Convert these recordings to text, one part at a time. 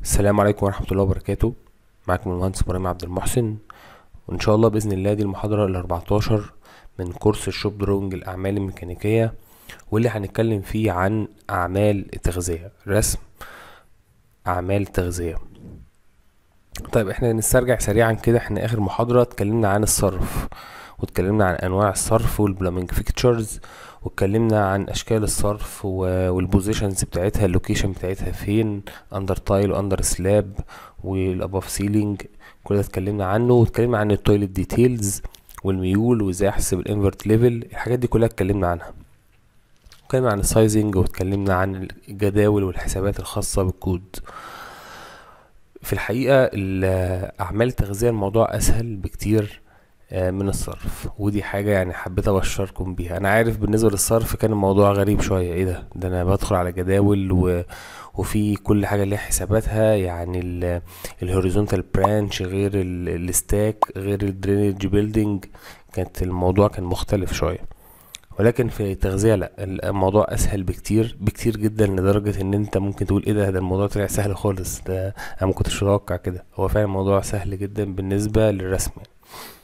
السلام عليكم ورحمة الله وبركاته معكم المهندس ابراهيم عبد المحسن وان شاء الله باذن الله دي المحاضرة ال 14 من كورس الشوب دروينج الاعمال الميكانيكية واللي هنتكلم فيه عن اعمال التغذية رسم اعمال التغذية طيب احنا نسترجع سريعا كده احنا اخر محاضرة اتكلمنا عن الصرف واتكلمنا عن انواع الصرف والبلامينج فيكتشرز واتكلمنا عن اشكال الصرف والبوزيشنز بتاعتها اللوكيشن بتاعتها فين اندر تايل واندر سلاب والاباف سيلينج كل ده اتكلمنا عنه واتكلمنا عن التويلت ديتيلز والميول وازاي احسب الانفرت ليفل الحاجات دي كلها اتكلمنا عنها اتكلمنا عن السايزنج واتكلمنا عن الجداول والحسابات الخاصة بالكود في الحقيقة أعمال التغذية الموضوع أسهل بكتير من الصرف ودي حاجة يعني حبيت أبشركم بيها أنا عارف بالنسبة للصرف كان الموضوع غريب شوية إيه ده ده أنا بدخل على جداول و... وفي كل حاجة ليها حساباتها يعني الهوريزونتال برانش غير الستاك غير الدرينج بيلدينج كانت الموضوع كان مختلف شوية ولكن في التغذية لا الموضوع اسهل بكتير بكتير جدا لدرجة ان انت ممكن تقول ايه ده ده الموضوع طلع سهل خالص ده انا ما كنتش متوقع كده هو فعلا الموضوع سهل جدا بالنسبة للرسم يعني.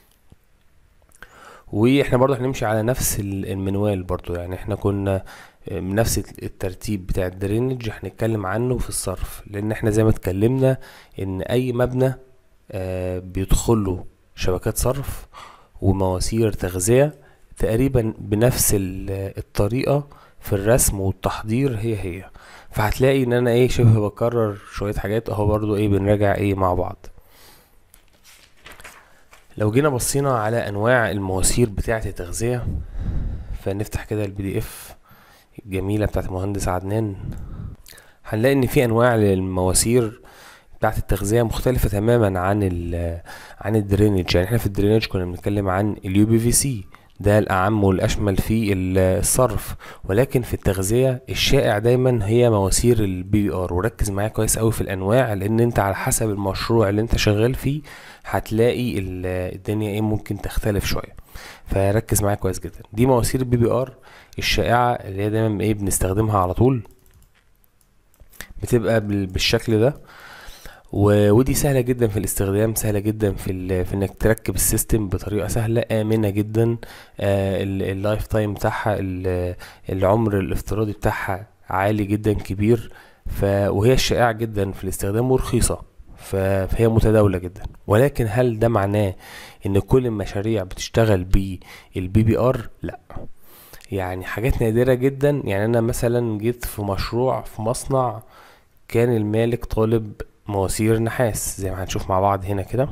واحنا برضو هنمشي على نفس المنوال برضو يعني احنا كنا نفس الترتيب بتاع الدرينج هنتكلم عنه في الصرف لان احنا زي ما اتكلمنا ان اي مبنى بيدخله شبكات صرف ومواسير تغذية تقريبا بنفس الطريقة في الرسم والتحضير هي هي فهتلاقي ان انا ايه شبه بكرر شوية حاجات اهو برضو ايه بنراجع ايه مع بعض لو جينا بصينا على انواع المواسير بتاعة التغذية فنفتح كده البي دي اف الجميلة بتاعة المهندس عدنان هنلاقي ان في انواع للمواسير بتاعة التغذية مختلفة تماما عن ال عن الدرينج يعني احنا في الدرينج كنا بنتكلم عن اليو بي في سي ده الأعم والأشمل في الصرف ولكن في التغذية الشائع دايما هي مواسير البي بي ار وركز معايا كويس قوي في الأنواع لأن أنت على حسب المشروع اللي أنت شغال فيه هتلاقي الدنيا ايه ممكن تختلف شوية فركز معايا كويس جدا دي مواسير البي بي ار الشائعة اللي هي دايما ايه بنستخدمها على طول بتبقى بالشكل ده ودي سهله جدا في الاستخدام سهله جدا في, في انك تركب السيستم بطريقه سهله امنه جدا آه اللايف تايم بتاعها العمر الافتراضي بتاعها عالي جدا كبير ف وهي الشائعه جدا في الاستخدام ورخيصه فهي متداولة جدا ولكن هل ده معناه ان كل المشاريع بتشتغل بالبي بي ار لا يعني حاجات نادرة جدا يعني انا مثلا جيت في مشروع في مصنع كان المالك طالب مواسير نحاس زي ما هنشوف مع بعض هنا كده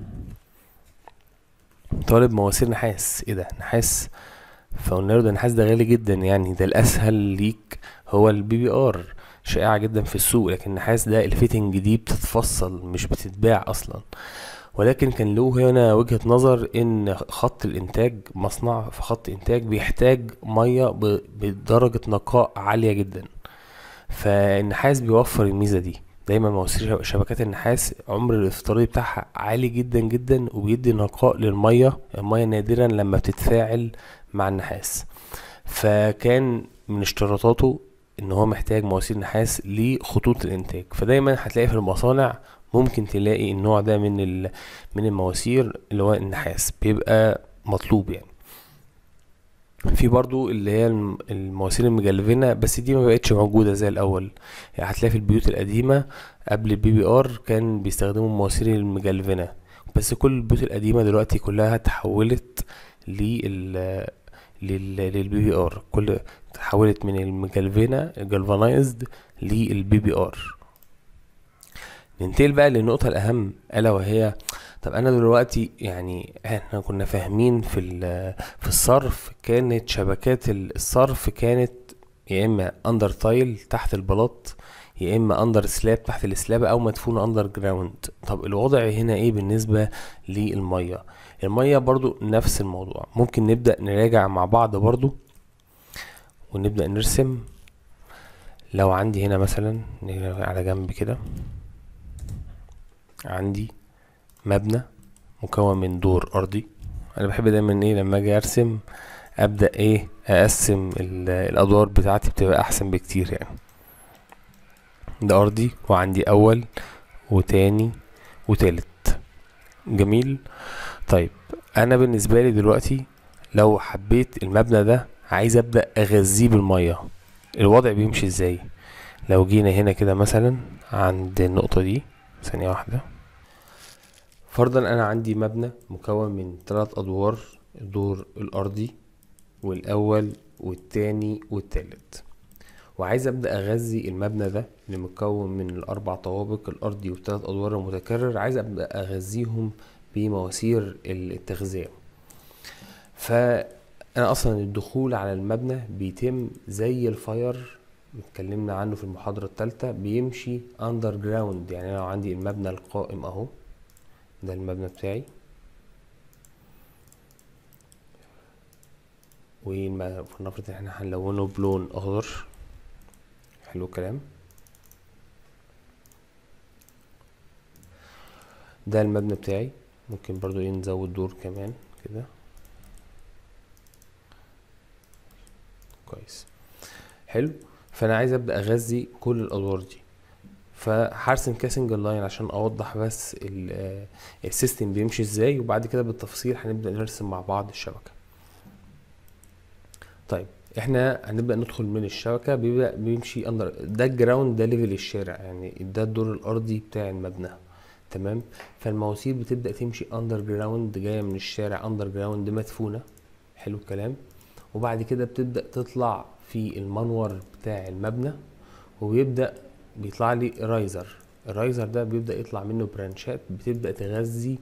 طالب مواسير نحاس ايه ده نحاس فقلنا له ده النحاس ده غالي جدا يعني ده الاسهل ليك هو البي بي ار شائعة جدا في السوق لكن النحاس ده الفيتنج دي بتتفصل مش بتتباع اصلا ولكن كان له هنا وجهة نظر ان خط الانتاج مصنع في خط انتاج بيحتاج مية بدرجة نقاء عالية جدا فالنحاس بيوفر الميزة دي دايما مواسير شبكات النحاس عمر الافتراضي بتاعها عالي جدا جدا وبيدي نقاء للمية المية نادرا لما بتتفاعل مع النحاس فكان من اشتراطاته ان هو محتاج مواسير نحاس لخطوط الانتاج فدايما هتلاقي في المصانع ممكن تلاقي النوع ده من من المواسير اللي هو النحاس بيبقى مطلوب يعني في برضو اللي هي المواسير المجلفنة بس دي ما بقتش موجودة زي الأول يعني هتلاقي في البيوت القديمة قبل البي بي ار كان بيستخدموا المواسير المجلفنة بس كل البيوت القديمة دلوقتي كلها تحولت لل للبي بي ار كل تحولت من المجلفنة الجلفانايزد للبي بي ار ننتقل بقى للنقطة الأهم ألا وهي طب أنا دلوقتي يعني احنا كنا فاهمين في في الصرف كانت شبكات الصرف كانت يا إما أندر تايل تحت البلاط يا إما أندر سلاب تحت السلابة أو مدفونة أندر جراوند طب الوضع هنا إيه بالنسبة للمية المية برضو نفس الموضوع ممكن نبدأ نراجع مع بعض برضو ونبدأ نرسم لو عندي هنا مثلا على جنب كده عندي مبنى مكون من دور ارضي انا بحب دايما ايه لما اجي ارسم ابدا ايه اقسم الادوار بتاعتي بتبقى احسن بكتير يعني ده ارضي وعندي اول وتاني وتالت جميل طيب انا بالنسبه لي دلوقتي لو حبيت المبنى ده عايز ابدا اغذيه بالميه الوضع بيمشي ازاي لو جينا هنا كده مثلا عند النقطه دي ثانيه واحده فرضا انا عندي مبنى مكون من ثلاث ادوار الدور الارضي والاول والتاني والتالت وعايز ابدا اغذي المبنى ده اللي مكون من الاربع طوابق الارضي والثلاث ادوار المتكرر عايز ابدا اغذيهم بمواسير التغذيه فانا اصلا الدخول على المبنى بيتم زي الفاير اتكلمنا عنه في المحاضرة الثالثة بيمشي اندر جراوند يعني لو عندي المبنى القائم اهو ده المبنى بتاعي ونفرض ان احنا هنلونه بلون اخضر حلو الكلام ده المبنى بتاعي ممكن برضو ايه نزود دور كمان كده كويس حلو فانا عايز ابدا اغذي كل الادوار دي فهرسم كاسنجل لاين عشان اوضح بس السيستم بيمشي ازاي وبعد كده بالتفصيل هنبدا نرسم مع بعض الشبكه طيب احنا هنبدا ندخل من الشبكه بيبدا بيمشي اندر ده الجراوند ده ليفل الشارع يعني ده الدور الارضي بتاع المبنى تمام فالمواسير بتبدا تمشي اندر جراوند جايه من الشارع اندر جراوند مدفونه حلو الكلام وبعد كده بتبدا تطلع في المنور بتاع المبنى وبيبدا بيطلع لي رايزر الرايزر ده بيبدا يطلع منه برانشات بتبدا تغذي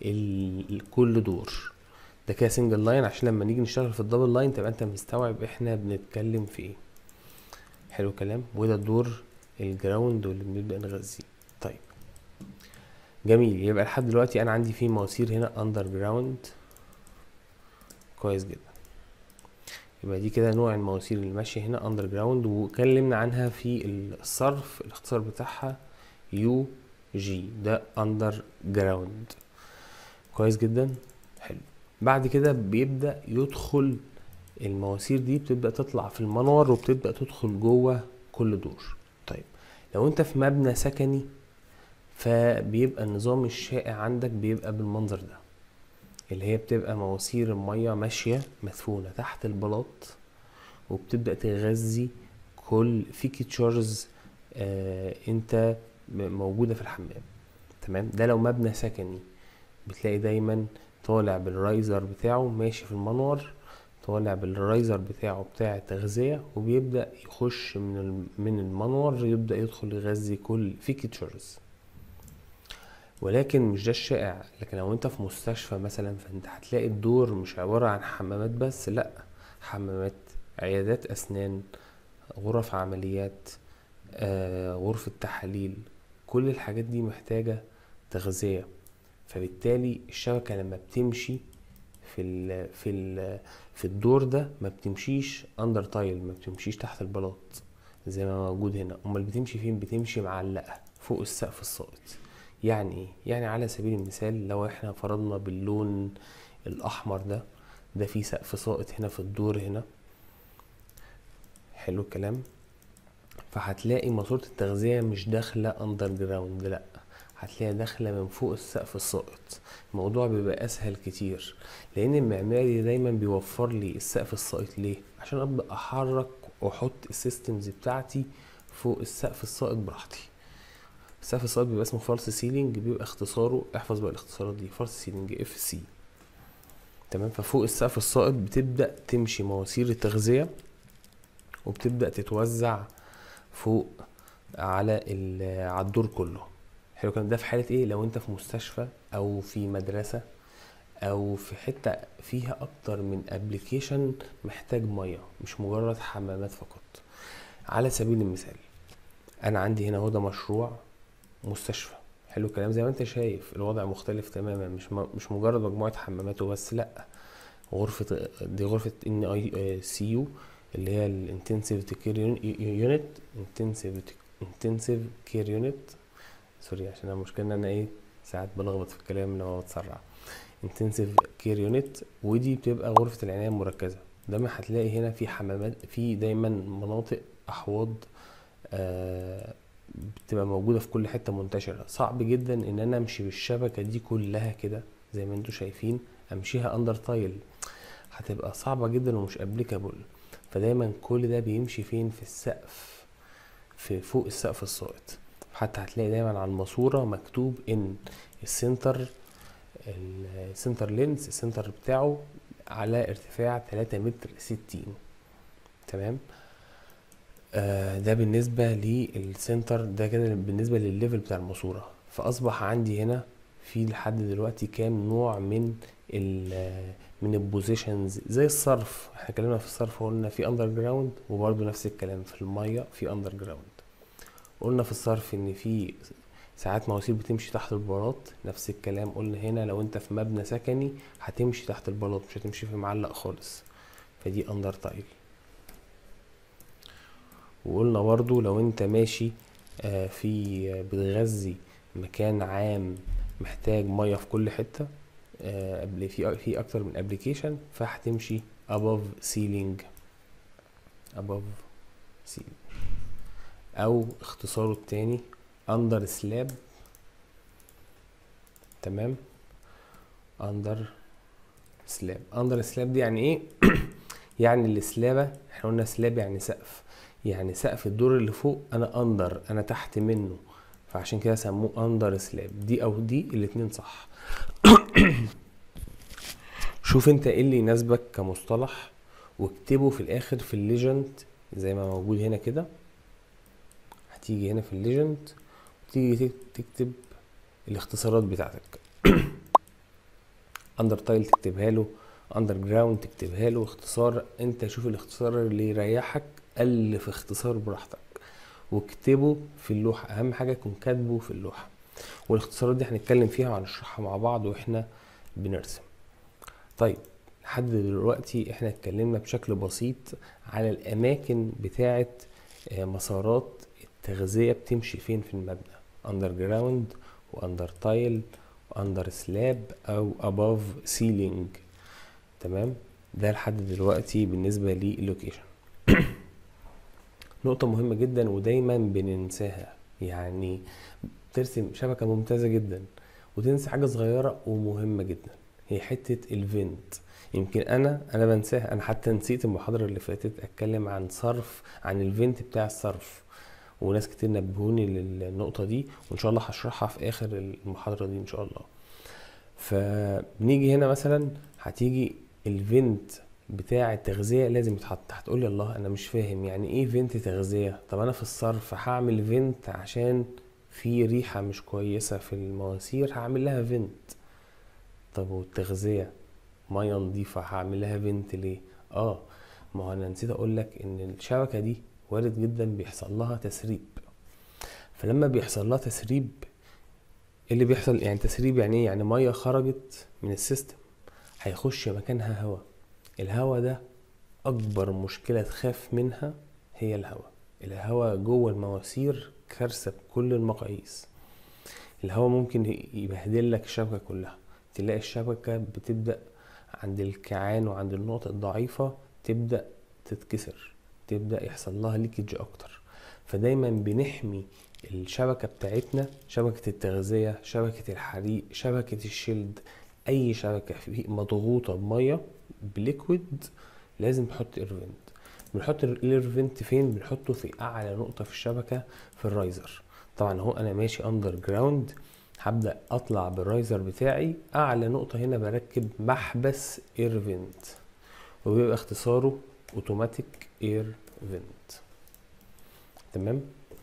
كل دور ده كده سنجل لاين عشان لما نيجي نشتغل في الدبل لاين تبقى انت مستوعب احنا بنتكلم في ايه حلو الكلام وده الدور الجراوند واللي بنبدا نغذيه طيب جميل يبقى لحد دلوقتي انا عندي في مواسير هنا اندر جراوند كويس جدا يبقى دي كده نوع المواسير اللي ماشيه هنا اندر جراوند وكلمنا عنها في الصرف الاختصار بتاعها يو جي ده اندر جراوند كويس جدا حلو بعد كده بيبدا يدخل المواسير دي بتبدا تطلع في المنور وبتبدا تدخل جوه كل دور طيب لو انت في مبنى سكني فبيبقى النظام الشائع عندك بيبقى بالمنظر ده اللي هي بتبقى مواسير المية ماشية مدفونة تحت البلاط وبتبدأ تغذي كل فيكتشرز آه انت موجودة في الحمام تمام ده لو مبنى سكني بتلاقي دايما طالع بالرايزر بتاعه ماشي في المنور طالع بالرايزر بتاعه بتاع التغذية وبيبدأ يخش من من المنور يبدأ يدخل يغذي كل فيكتشرز ولكن مش ده الشائع لكن لو انت في مستشفى مثلا فانت هتلاقي الدور مش عبارة عن حمامات بس لا حمامات عيادات اسنان غرف عمليات آه، غرفة تحاليل كل الحاجات دي محتاجة تغذية فبالتالي الشبكة لما بتمشي في ال في ال في الدور ده ما بتمشيش اندر تايل ما بتمشيش تحت البلاط زي ما موجود هنا امال بتمشي فين بتمشي معلقة فوق السقف الساقط يعني ايه يعني على سبيل المثال لو احنا فرضنا باللون الاحمر ده ده في سقف ساقط هنا في الدور هنا حلو الكلام فهتلاقي ماسورة التغذية مش داخلة اندر جراوند لا هتلاقيها داخلة من فوق السقف الساقط الموضوع بيبقى اسهل كتير لان المعماري دايما بيوفر لي السقف الساقط ليه عشان ابدا احرك واحط السيستمز بتاعتي فوق السقف الساقط براحتي السقف الساقط بيبقى اسمه فالس سيلينج بيبقى اختصاره احفظ بقى الاختصارات دي فالس سيلينج اف سي تمام ففوق السقف الساقط بتبدا تمشي مواسير التغذيه وبتبدا تتوزع فوق على على الدور كله حلو كان ده في حاله ايه لو انت في مستشفى او في مدرسه او في حته فيها اكتر من ابلكيشن محتاج ميه مش مجرد حمامات فقط على سبيل المثال انا عندي هنا هو ده مشروع مستشفى حلو الكلام زي ما انت شايف الوضع مختلف تماما مش مش مجرد مجموعه حمامات وبس لا غرفه دي غرفه ان اي سي يو اللي هي الانتنسيف كير يونت انتنسيف انتنسيف كير يونت سوري عشان انا المشكله ان انا ايه ساعات بلخبط في الكلام لما بتسرع انتنسيف كير يونت ودي بتبقى غرفه العنايه المركزه دايما هتلاقي هنا في حمامات في دايما مناطق احواض آه بتبقى موجودة في كل حتة منتشرة صعب جدا ان انا امشي بالشبكة دي كلها كده زي ما انتوا شايفين امشيها اندر تايل هتبقى صعبة جدا ومش ابليكابل فدايما كل ده بيمشي فين في السقف في فوق السقف الساقط حتى هتلاقي دايما على الماسورة مكتوب ان السنتر السنتر لينز السنتر بتاعه على ارتفاع تلاتة متر ستين تمام آه ده بالنسبة للسنتر ده كده بالنسبة للليفل بتاع الماسورة فأصبح عندي هنا في لحد دلوقتي كام نوع من ال من البوزيشنز زي الصرف احنا اتكلمنا في الصرف قلنا في اندر جراوند وبرده نفس الكلام في الميه في اندر جراوند قلنا في الصرف ان في ساعات مواسير بتمشي تحت البلاط نفس الكلام قلنا هنا لو انت في مبنى سكني هتمشي تحت البلاط مش هتمشي في معلق خالص فدي اندر تايل وقلنا برضو لو انت ماشي آه في بتغذي مكان عام محتاج ميه في كل حته آه في في اكتر من ابلكيشن فهتمشي above ceiling above ceiling او اختصاره التاني under slab تمام under slab under slab دي يعني ايه يعني السلابة احنا قلنا سلاب يعني سقف يعني سقف الدور اللي فوق انا اندر انا تحت منه فعشان كده سموه اندر سلاب دي او دي الاتنين صح شوف انت ايه اللي يناسبك كمصطلح واكتبه في الاخر في الليجند زي ما موجود هنا كده هتيجي هنا في الليجند وتيجي تكتب الاختصارات بتاعتك اندر تايل تكتبها له اندر جراوند تكتبها له اختصار انت شوف الاختصار اللي يريحك الف اختصار براحتك واكتبه في اللوحة اهم حاجة يكون كاتبه في اللوحة والاختصارات دي هنتكلم فيها وهنشرحها مع بعض واحنا بنرسم طيب لحد دلوقتي احنا اتكلمنا بشكل بسيط على الاماكن بتاعه مسارات التغذية بتمشي فين في المبنى اندر جراوند واندر تايل واندر سلاب او above سيلينج تمام ده لحد دلوقتي بالنسبة للوكيشن نقطة مهمة جدا ودايما بننساها يعني ترسم شبكة ممتازة جدا وتنسى حاجة صغيرة ومهمة جدا هي حتة الفنت يمكن انا انا بنساها انا حتى نسيت المحاضرة اللي فاتت اتكلم عن صرف عن الفنت بتاع الصرف وناس كتير نبهوني للنقطة دي وان شاء الله هشرحها في اخر المحاضرة دي ان شاء الله فبنيجي هنا مثلا هتيجي الفنت بتاع التغذية لازم يتحط هتقول لي الله انا مش فاهم يعني ايه فنت تغذية طب انا في الصرف هعمل فنت عشان في ريحة مش كويسة في المواسير هعمل لها فنت طب والتغذية مية نضيفة هعمل لها فنت ليه اه ما هو انا نسيت اقول لك ان الشبكة دي وارد جدا بيحصل لها تسريب فلما بيحصل لها تسريب ايه اللي بيحصل يعني تسريب يعني ايه يعني ميه خرجت من السيستم هيخش مكانها هواء الهواء ده اكبر مشكله تخاف منها هي الهواء الهواء جوه المواسير كارثه بكل المقاييس الهواء ممكن يبهدل لك الشبكه كلها تلاقي الشبكه بتبدا عند الكيعان وعند النقط الضعيفه تبدا تتكسر تبدا يحصل لها ليكج اكتر فدايما بنحمي الشبكة بتاعتنا شبكة التغذية شبكة الحريق شبكة الشيلد أي شبكة مضغوطة بمية بليكويد لازم نحط ايرفنت بنحط الايرفنت فين بنحطه في أعلى نقطة في الشبكة في الرايزر طبعا هو أنا ماشي أندر جراوند هبدأ أطلع بالرايزر بتاعي أعلى نقطة هنا بركب محبس ايرفنت وبيبقى اختصاره اوتوماتيك اير فنت تمام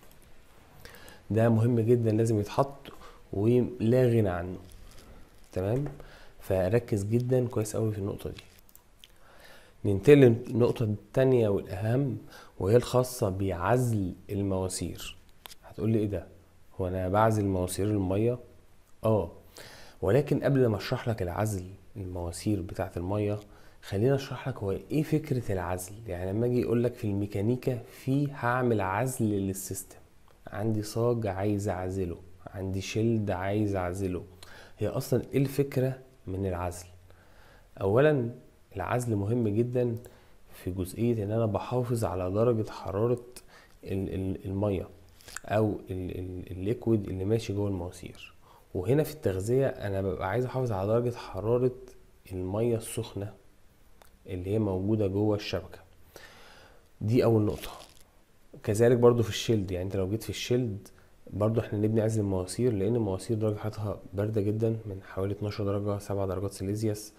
ده مهم جدا لازم يتحط ولا غنى عنه تمام فركز جدا كويس قوي في النقطه دي ننتقل للنقطة التانية والأهم وهي الخاصة بعزل المواسير هتقول لي ايه ده هو انا بعزل مواسير المية اه ولكن قبل ما اشرح لك العزل المواسير بتاعة المية خلينا اشرح لك هو ايه فكرة العزل يعني لما اجي اقول لك في الميكانيكا في هعمل عزل للسيستم عندي صاج عايز اعزله عندي شيلد عايز اعزله هي اصلا ايه الفكرة من العزل اولا العزل مهم جدا في جزئية ان انا بحافظ على درجة حرارة المية او الليكويد اللي ماشي جوه المواسير وهنا في التغذية انا ببقى عايز احافظ على درجة حرارة المية السخنة اللي هي موجودة جوه الشبكة دي اول نقطة كذلك برضو في الشيلد يعني انت لو جيت في الشيلد برضو احنا نبني عزل المواسير لان المواسير درجة حرارتها باردة جدا من حوالي 12 درجة 7 درجات سيليزيوس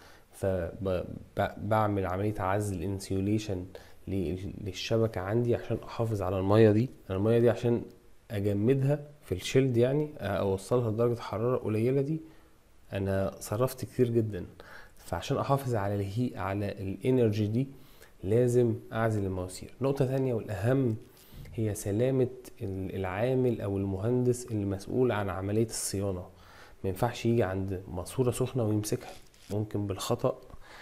فبعمل عملية عزل انسيوليشن للشبكة عندي عشان احافظ على المية دي المية دي عشان اجمدها في الشيلد يعني اوصلها لدرجة حرارة قليلة دي انا صرفت كتير جدا فعشان احافظ على الهي على الانرجي دي لازم اعزل المواسير نقطة تانية والاهم هي سلامة العامل او المهندس اللي مسؤول عن عملية الصيانة ما ينفعش يجي عند ماسورة سخنة ويمسكها ممكن بالخطأ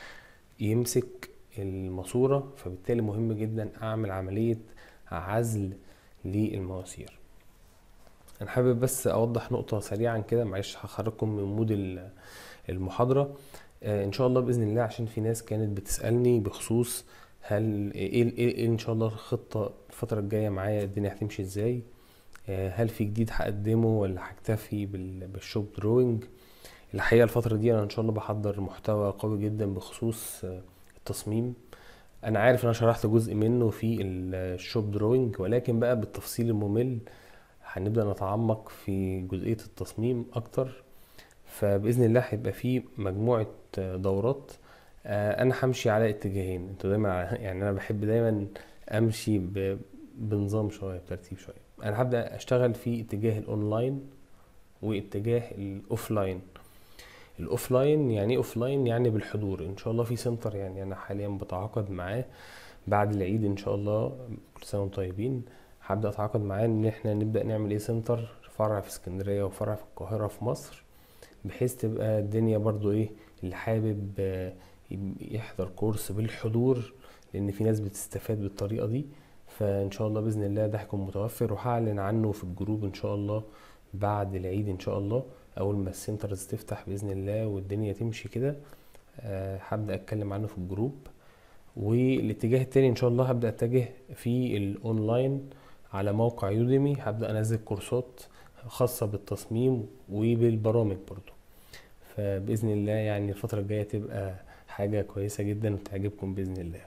يمسك الماسورة فبالتالي مهم جدا اعمل عملية عزل للمواسير انا حابب بس اوضح نقطة سريعا كده معلش هخرجكم من مود المحاضرة آه ان شاء الله باذن الله عشان في ناس كانت بتسالني بخصوص هل ايه, إيه, إيه ان شاء الله الخطه الفتره الجايه معايا الدنيا هتمشي ازاي آه هل في جديد هقدمه ولا هكتفي بالشوب دروينج الحقيقه الفتره دي انا ان شاء الله بحضر محتوى قوي جدا بخصوص آه التصميم انا عارف ان انا شرحت جزء منه في الشوب دروينج ولكن بقى بالتفصيل الممل هنبدا نتعمق في جزئيه التصميم اكتر فباذن الله هيبقى في مجموعه دورات انا همشي على اتجاهين انتوا دايما يعني انا بحب دايما امشي بنظام شويه بترتيب شويه انا هبدا اشتغل في اتجاه الاونلاين واتجاه الاوفلاين الاوفلاين يعني ايه اوفلاين يعني بالحضور ان شاء الله في سنتر يعني انا حاليا بتعاقد معاه بعد العيد ان شاء الله كل سنه وانتم طيبين هبدا اتعاقد معاه ان احنا نبدا نعمل ايه سنتر فرع في اسكندريه وفرع في القاهره في مصر بحيث تبقى الدنيا برضو ايه اللي حابب يحضر كورس بالحضور لان في ناس بتستفاد بالطريقه دي فان شاء الله باذن الله ده هيكون متوفر وهعلن عنه في الجروب ان شاء الله بعد العيد ان شاء الله اول ما السنترز تفتح باذن الله والدنيا تمشي كده أه هبدا اتكلم عنه في الجروب والاتجاه التاني ان شاء الله هبدا اتجه في الاونلاين على موقع يوديمي هبدا انزل كورسات خاصه بالتصميم وبالبرامج برضو فباذن الله يعني الفتره الجايه تبقى حاجه كويسه جدا وتعجبكم باذن الله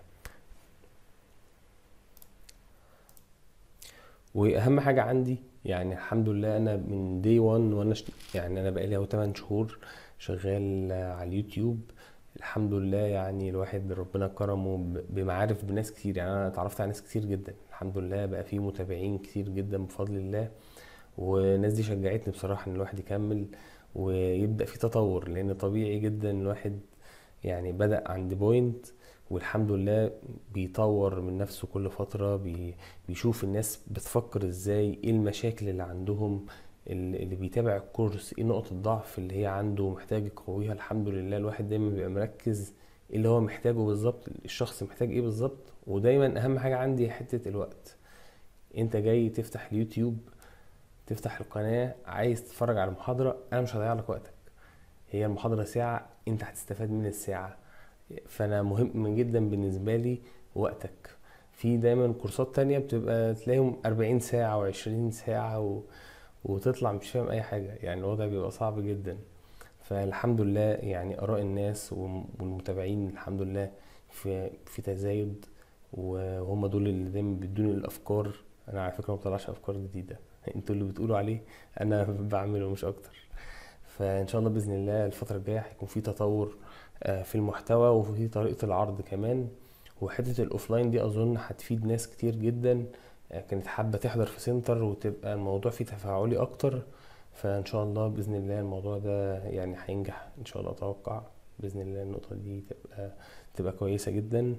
واهم حاجه عندي يعني الحمد لله انا من دي 1 وانا شت... يعني انا بقالي اهو 8 شهور شغال على اليوتيوب الحمد لله يعني الواحد ربنا كرمه بمعارف بناس كتير يعني انا اتعرفت على ناس كتير جدا الحمد لله بقى في متابعين كتير جدا بفضل الله والناس دي شجعتني بصراحه ان الواحد يكمل ويبدا في تطور لان طبيعي جدا الواحد يعني بدا عند بوينت والحمد لله بيطور من نفسه كل فتره بي بيشوف الناس بتفكر ازاي ايه المشاكل اللي عندهم اللي بيتابع الكورس ايه نقط الضعف اللي هي عنده محتاج يقويها الحمد لله الواحد دايما بيبقى مركز ايه اللي هو محتاجه بالظبط الشخص محتاج ايه بالظبط ودايما اهم حاجه عندي حته الوقت انت جاي تفتح اليوتيوب تفتح القناه عايز تتفرج على محاضره انا مش هضيع لك وقتك هي المحاضره ساعه انت هتستفاد من الساعه فانا مهم جدا بالنسبه لي وقتك في دايما كورسات تانية بتبقى تلاقيهم 40 ساعة وعشرين ساعة و... وتطلع مش فاهم اي حاجة يعني الوضع بيبقى صعب جدا فالحمد لله يعني اراء الناس والمتابعين الحمد لله في في تزايد وهم دول اللي دايما بيدوني الافكار انا على فكره ما بطلعش افكار جديده انتوا اللي بتقولوا عليه انا بعمله مش اكتر فان شاء الله باذن الله الفتره الجايه هيكون في تطور في المحتوى وفي طريقه العرض كمان وحته الاوفلاين دي اظن هتفيد ناس كتير جدا كانت حابه تحضر في سنتر وتبقى الموضوع فيه تفاعلي اكتر فان شاء الله باذن الله الموضوع ده يعني هينجح ان شاء الله اتوقع باذن الله النقطه دي تبقى تبقى كويسه جدا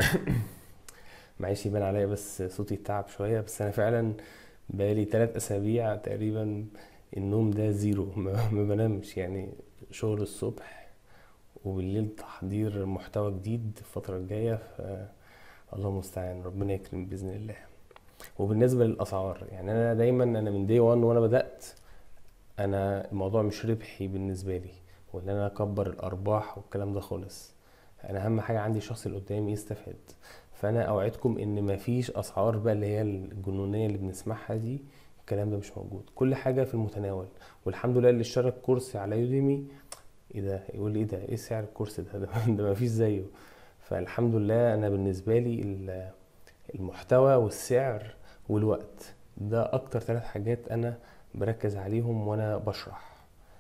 معلش يبان عليا بس صوتي تعب شويه بس انا فعلا بقالي ثلاث اسابيع تقريبا النوم ده زيرو ما بنامش يعني شغل الصبح وبالليل تحضير محتوى جديد الفترة الجاية ف الله المستعان ربنا يكرم بإذن الله وبالنسبة للأسعار يعني أنا دايما أنا من دي 1 وأنا بدأت أنا الموضوع مش ربحي بالنسبة لي وإن أنا أكبر الأرباح والكلام ده خالص أنا أهم حاجة عندي الشخص اللي قدامي يستفاد فأنا أوعدكم إن مفيش أسعار بقى اللي هي الجنونية اللي بنسمعها دي الكلام ده مش موجود كل حاجه في المتناول والحمد لله اللي اشترك كورس على يوديمي ايه ده يقول لي ايه ده ايه سعر الكورس ده ده, ده مفيش زيه فالحمد لله انا بالنسبه لي المحتوى والسعر والوقت ده اكتر ثلاث حاجات انا بركز عليهم وانا بشرح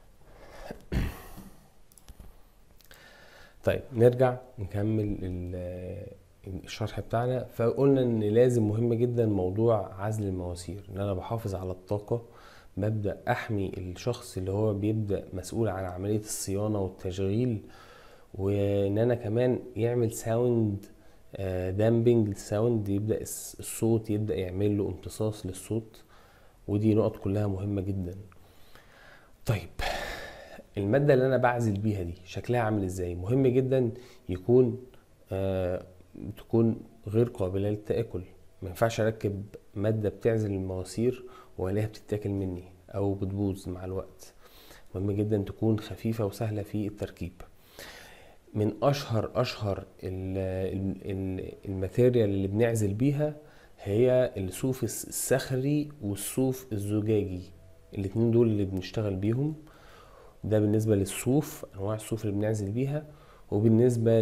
طيب نرجع نكمل الشرح بتاعنا فقلنا ان لازم مهم جدا موضوع عزل المواسير ان انا بحافظ على الطاقة ببدأ احمي الشخص اللي هو بيبدأ مسؤول عن عملية الصيانة والتشغيل وان انا كمان يعمل ساوند دامبنج الساوند يبدأ الصوت يبدأ يعمل له امتصاص للصوت ودي نقط كلها مهمة جدا طيب المادة اللي انا بعزل بيها دي شكلها عامل ازاي مهم جدا يكون آه تكون غير قابلة للتآكل ما ينفعش اركب مادة بتعزل المواسير والاقيها بتتاكل مني او بتبوظ مع الوقت مهم جدا تكون خفيفة وسهلة في التركيب من اشهر اشهر الماتيريال اللي بنعزل بيها هي الصوف الصخري والصوف الزجاجي الاتنين دول اللي بنشتغل بيهم ده بالنسبة للصوف انواع الصوف اللي بنعزل بيها وبالنسبة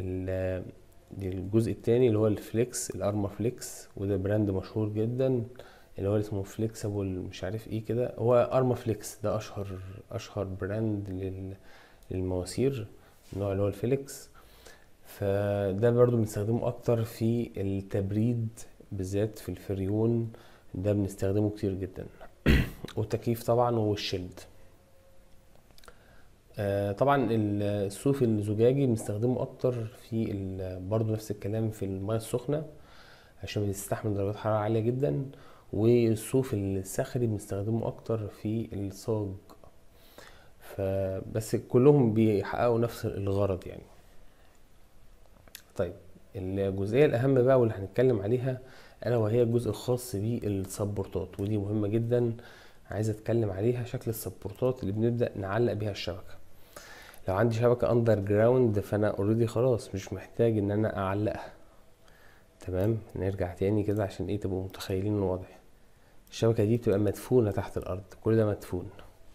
للجزء التاني اللي هو الفليكس الارما فليكس وده براند مشهور جدا اللي هو اسمه فليكسبل مش عارف ايه كده هو ارما فليكس ده اشهر اشهر براند للمواسير النوع اللي هو الفيليكس فده برضو بنستخدمه اكتر في التبريد بالذات في الفريون ده بنستخدمه كتير جدا والتكييف طبعا والشيلد آه طبعا الصوف الزجاجي بنستخدمه اكتر في برضو نفس الكلام في المياه السخنة عشان بيستحمل درجات حرارة عالية جدا والصوف الصخري بنستخدمه اكتر في الصاج فبس كلهم بيحققوا نفس الغرض يعني طيب الجزئية الأهم بقى واللي هنتكلم عليها ألا وهي الجزء الخاص بالسبورتات ودي مهمة جدا عايز أتكلم عليها شكل السبورتات اللي بنبدأ نعلق بيها الشبكة لو عندي شبكة أندر جراوند فأنا اوريدي خلاص مش محتاج إن أنا أعلقها تمام نرجع تاني كده عشان ايه تبقوا متخيلين الوضع الشبكة دي بتبقى مدفونة تحت الأرض كل ده مدفون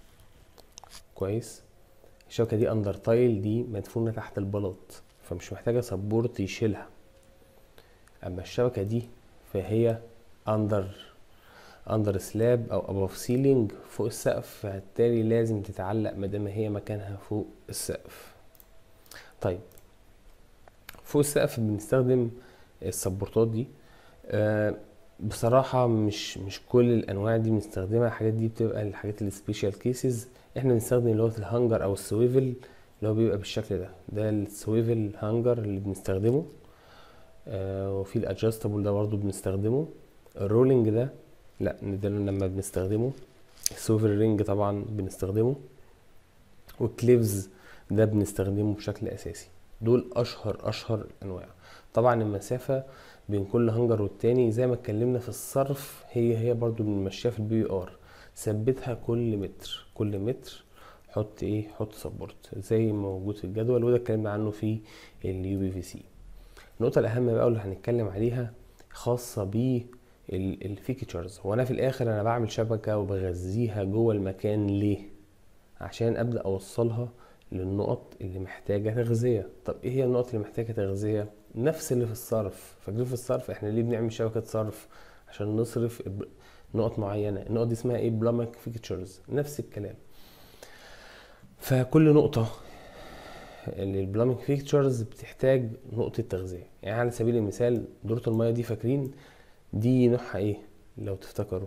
كويس الشبكة دي اندر تايل دي مدفونة تحت البلاط فمش محتاجة سبورت يشيلها اما الشبكة دي فهي اندر اندر سلاب او ابوف سيلينج فوق السقف فبالتالي لازم تتعلق مادام هي مكانها فوق السقف طيب فوق السقف بنستخدم السبورتات دي آه بصراحة مش مش كل الانواع دي بنستخدمها الحاجات دي بتبقى الحاجات السبيشال كيسز احنا بنستخدم اللي هو الهانجر او السويفل اللي هو بيبقى بالشكل ده ده السويفل هانجر اللي بنستخدمه آه وفي الادجستبل ده برضو بنستخدمه الرولينج ده لا ده لما بنستخدمه السويفل رينج طبعا بنستخدمه والكليفز ده بنستخدمه بشكل اساسي دول اشهر اشهر الانواع طبعا المسافة بين كل هانجر والتاني زي ما اتكلمنا في الصرف هي هي برضو بنمشيها في البي ار ثبتها كل متر كل متر حط ايه حط سبورت زي ما موجود في الجدول وده اتكلمنا عنه في اليو بي في سي النقطة الأهم بقى اللي هنتكلم عليها خاصة ب الفيكتشرز هو أنا في الآخر أنا بعمل شبكة وبغذيها جوه المكان ليه؟ عشان أبدأ أوصلها للنقط اللي محتاجة تغذية طب ايه هي النقط اللي محتاجة تغذية نفس اللي في الصرف فاكرين في الصرف احنا ليه بنعمل شبكة صرف عشان نصرف نقط معينة النقط دي اسمها ايه بلامك فيكتشرز نفس الكلام فكل نقطة البلامك فيكتشرز بتحتاج نقطة تغذية يعني على سبيل المثال دورة المياه دي فاكرين دي نوعها ايه لو تفتكروا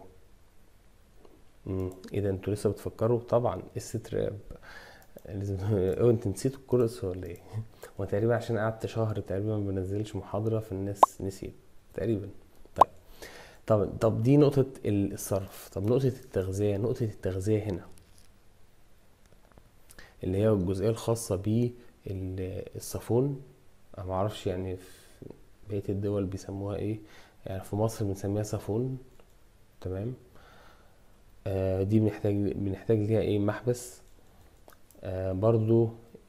اذا انتوا لسه بتفكروا طبعا الستراب لازم او انت نسيتوا الكورس ولا ايه وتقريبا عشان قعدت شهر تقريبا ما بنزلش محاضره فالناس نسيت تقريبا طيب طب طب دي نقطه الصرف طب نقطه التغذيه نقطه التغذيه هنا اللي هي الجزئيه الخاصه بالصافون انا ما اعرفش يعني في بقيه الدول بيسموها ايه يعني في مصر بنسميها صافون تمام آه دي بنحتاج بنحتاج ليها ايه محبس آه برضو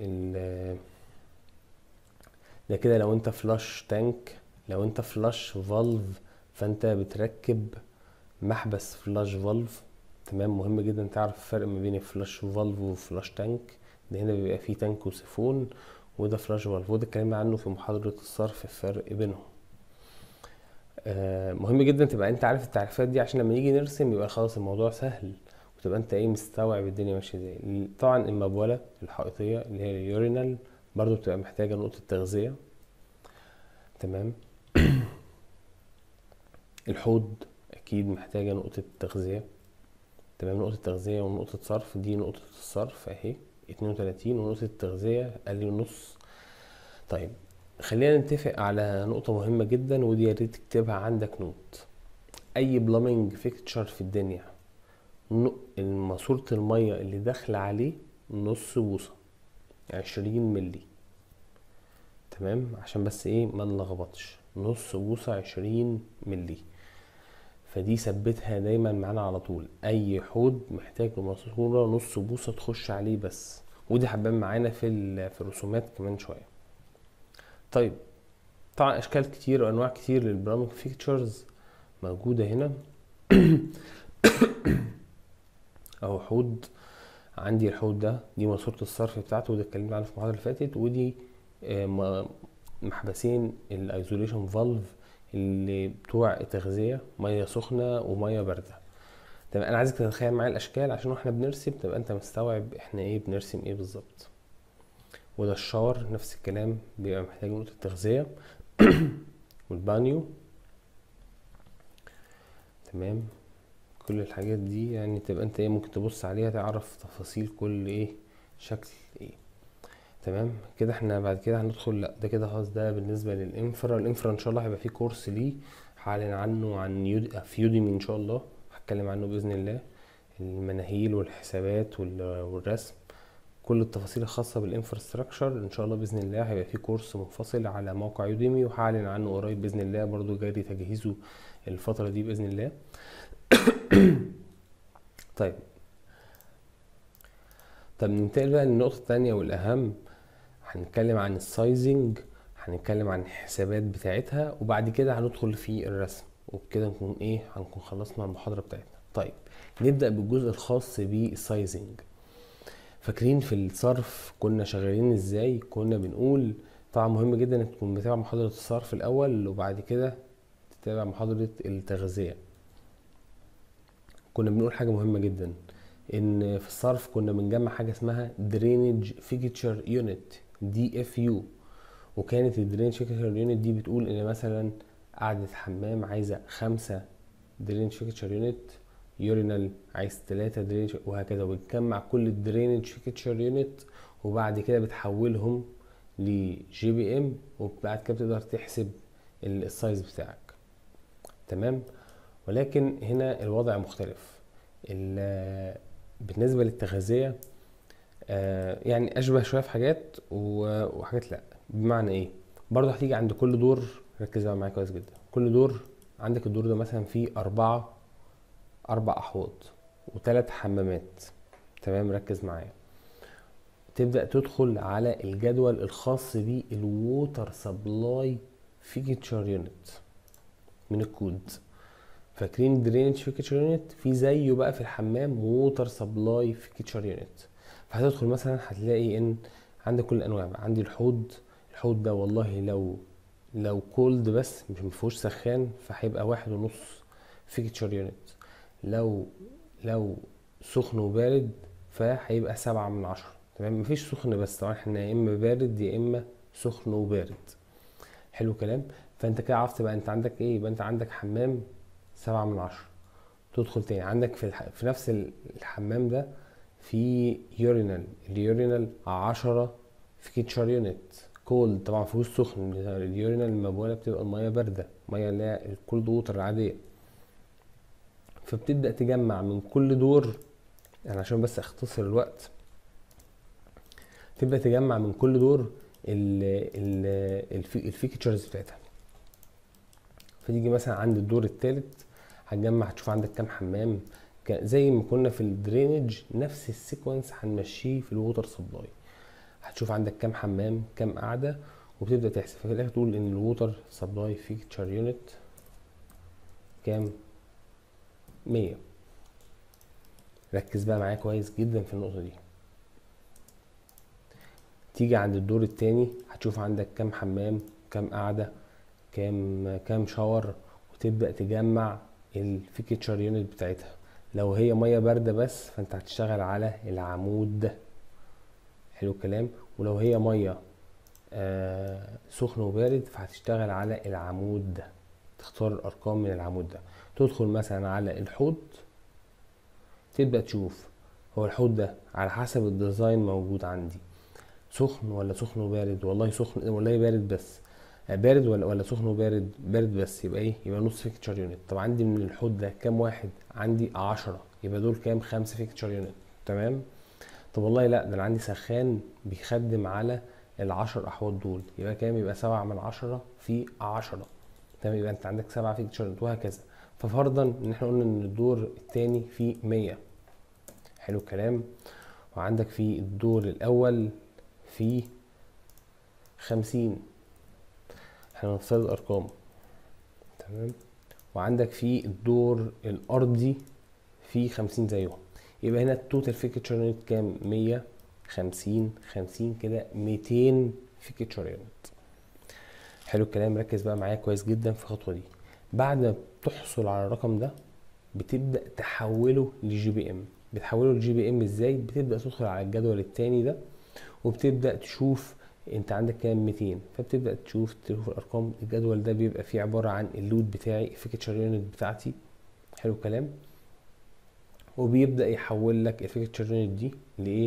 ده كده لو انت فلاش تانك لو انت فلاش فالف فانت بتركب محبس فلاش فالف تمام مهم جدا تعرف الفرق ما بين الفلاش فالف وفلاش تانك ده هنا بيبقى فيه تانك وسيفون وده فلاش فالف وده اتكلمنا عنه في محاضرة الصرف الفرق بينهم آه مهم جدا تبقى انت عارف التعريفات دي عشان لما نيجي نرسم يبقى خلاص الموضوع سهل وتبقى انت ايه مستوعب الدنيا ماشيه ازاي طبعا المبوله الحائطيه اللي هي اليورينال برضو بتبقى محتاجه نقطه تغذيه تمام الحوض اكيد محتاجه نقطه تغذيه تمام نقطه تغذيه ونقطه صرف دي نقطه الصرف اهي اتنين وتلاتين ونقطه التغذيه قال ونص طيب خلينا نتفق على نقطة مهمة جدا ودي يا ريت تكتبها عندك نوت أي بلامينج فيكتشر في الدنيا ماسورة المية اللي داخلة عليه نص بوصة عشرين ملي تمام عشان بس ايه ما نلخبطش نص بوصة عشرين ملي فدي ثبتها دايما معانا على طول اي حوض محتاج ماسورة نص بوصة تخش عليه بس ودي حبان معانا في في الرسومات كمان شوية طيب طبعا اشكال كتير وانواع كتير للبرامج فيكتشرز موجودة هنا اهو حوض عندي الحوض ده دي ماسورة الصرف بتاعته وده اتكلمنا عنه في المحاضرة اللي فاتت ودي محبسين الايزوليشن فالف اللي بتوع التغذية مية سخنة ومية باردة تمام انا عايزك تتخيل معايا الاشكال عشان واحنا بنرسم تبقى انت مستوعب احنا ايه بنرسم ايه بالظبط وده الشاور نفس الكلام بيبقى محتاج نقطة تغذية والبانيو تمام كل الحاجات دي يعني تبقى انت ايه ممكن تبص عليها تعرف تفاصيل كل ايه شكل ايه تمام كده احنا بعد كده هندخل لا ده كده خلاص ده بالنسبه للانفرا الانفرا ان شاء الله هيبقى فيه كورس ليه هعلن عنه عن يود... في يوديمي ان شاء الله هتكلم عنه باذن الله المناهيل والحسابات والرسم كل التفاصيل الخاصه بالانفراستراكشر ان شاء الله باذن الله هيبقى فيه كورس منفصل على موقع يوديمي وهعلن عنه قريب باذن الله برضو جاري تجهيزه الفتره دي باذن الله طيب طب ننتقل بقى للنقطة التانية والأهم هنتكلم عن السايزنج هنتكلم عن الحسابات بتاعتها وبعد كده هندخل في الرسم وبكده نكون ايه هنكون خلصنا المحاضرة بتاعتنا طيب نبدأ بالجزء الخاص بالسايزنج فاكرين في الصرف كنا شغالين ازاي كنا بنقول طبعا مهم جدا انك تكون متابع محاضرة الصرف الأول وبعد كده تتابع محاضرة التغذية كنا بنقول حاجة مهمة جدا ان في الصرف كنا بنجمع حاجة اسمها درينج فيكتشر يونت دي اف يو وكانت الدرينج فيكتشر يونت دي بتقول ان مثلا قعدة حمام عايزة خمسة درينج فيكتشر يونت يورينال عايز تلاتة درينج وهكذا وبتجمع كل الدرينج فيكتشر يونت وبعد كده بتحولهم لجي بي ام وبعد كده بتقدر تحسب السايز بتاعك تمام ولكن هنا الوضع مختلف بالنسبة للتغذية يعني أشبه شوية في حاجات وحاجات لأ بمعنى إيه برضه هتيجي عند كل دور ركز بقى معايا كويس جدا كل دور عندك الدور ده مثلا فيه أربعة أربع أحواض وثلاث حمامات تمام ركز معايا تبدأ تدخل على الجدول الخاص بالووتر سبلاي فيكتشر يونت من الكود فاكرين درينج فيكتشر يونت في زيه بقى في الحمام ووتر سبلاي فيكتشر يونت فهتدخل مثلا هتلاقي ان عندك كل الانواع بقى عندي الحوض الحوض ده والله لو لو كولد بس مش مفيهوش سخان فهيبقى واحد ونص فيكتشر يونت لو لو سخن وبارد فهيبقى سبعة من عشرة تمام مفيش سخن بس طبعا احنا يا اما بارد يا اما سخن وبارد حلو كلام فانت كده عرفت بقى انت عندك ايه يبقى انت عندك حمام سبعة من عشرة تدخل تاني عندك في, الح... في نفس الحمام ده في يورينال اليورينال عشرة فيكتشر يونت كولد طبعا فلوس سخن اليورينال المبولة بتبقى المية باردة المية اللي هي الكولد ووتر العادية فبتبدأ تجمع من كل دور يعني عشان بس اختصر الوقت تبدأ تجمع من كل دور ال ال الفيكتشرز بتاعتها فتيجي مثلا عند الدور التالت هتجمع هتشوف عندك كام حمام زي ما كنا في الدرينج نفس السيكونس هنمشيه في الووتر سبلاي هتشوف عندك كام حمام كام قاعده وبتبدا تحسب ففي الاخر تقول ان الووتر سبلاي فيكتشر يونت كام مية ركز بقى معايا كويس جدا في النقطة دي تيجي عند الدور التاني هتشوف عندك كام حمام كام قعدة كام كام شاور وتبدأ تجمع الفيكتشر يونت بتاعتها لو هي مية باردة بس فانت هتشتغل على العمود ده حلو الكلام ولو هي مية آه سخن وبارد فهتشتغل على العمود ده تختار الارقام من العمود ده تدخل مثلا على الحوض تبدأ تشوف هو الحوض ده على حسب الديزاين موجود عندي سخن ولا سخن وبارد والله سخن والله بارد بس بارد ولا ولا سخن وبارد بارد بس يبقى ايه يبقى نص فيكتشر يونت طب عندي من الحوض ده كام واحد عندي عشرة يبقى دول كام خمسة فيكتشر يونت تمام طب والله لا ده انا عندي سخان بيخدم على العشر احواض دول يبقى كام يبقى سبعة من عشرة في عشرة تمام يبقى انت عندك سبعة فيكتشر يونت وهكذا ففرضا ان احنا قلنا ان الدور التاني فيه مية حلو الكلام وعندك في الدور الاول فيه خمسين احنا هنفترض الارقام تمام وعندك في الدور الارضي فيه خمسين زيهم يبقى هنا التوتال فيكتشر يونت كام مية خمسين خمسين كده ميتين فيكتشر يونت حلو الكلام ركز بقى معايا كويس جدا في الخطوه دي بعد ما بتحصل على الرقم ده بتبدا تحوله لجي بي ام بتحوله لجي بي ام ازاي بتبدا تدخل على الجدول التاني ده وبتبدا تشوف انت عندك كام 200 فبتبدا تشوف تشوف الارقام الجدول ده بيبقى فيه عباره عن اللود بتاعي الفيكتشر يونت بتاعتي حلو الكلام وبيبدا يحول لك الفيكتشر يونت دي لايه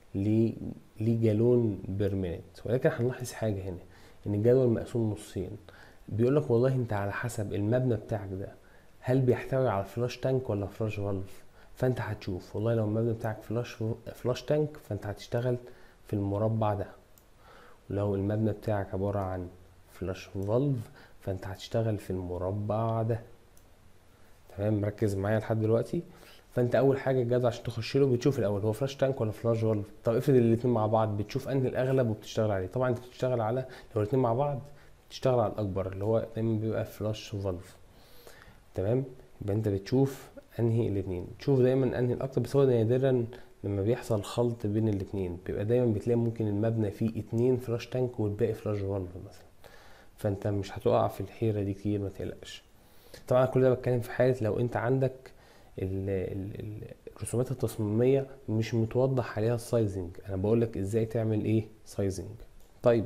لجالون بير مينيت ولكن هنلاحظ حاجه هنا ان الجدول مقسوم نصين بيقول لك والله انت على حسب المبنى بتاعك ده هل بيحتوي على فلاش تانك ولا فلاش فالف فانت هتشوف والله لو المبنى بتاعك فلاش فلاش تانك فانت هتشتغل في المربع ده ولو المبنى بتاعك عبارة عن فلاش فالف فانت هتشتغل في المربع ده تمام مركز معايا لحد دلوقتي فانت اول حاجه الجدول عشان تخش له بتشوف الاول هو فلاش تانك ولا فلاش فالف طب افرض الاثنين مع بعض بتشوف انهي الاغلب وبتشتغل عليه طبعا انت بتشتغل على لو الاثنين مع بعض بتشتغل على الاكبر اللي هو دايما بيبقى فلاش فالف تمام يبقى انت بتشوف انهي الاثنين تشوف دايما انهي الاكتر بس هو نادرا لما بيحصل خلط بين الاثنين بيبقى دايما بتلاقي ممكن المبنى فيه اتنين فلاش تانك والباقي فلاش فالف مثلا فانت مش هتقع في الحيره دي كتير ما تقلقش طبعا كل ده بتكلم في حاله لو انت عندك ال ال الرسومات التصميميه مش متوضح عليها السايزنج انا بقول لك ازاي تعمل ايه سايزنج طيب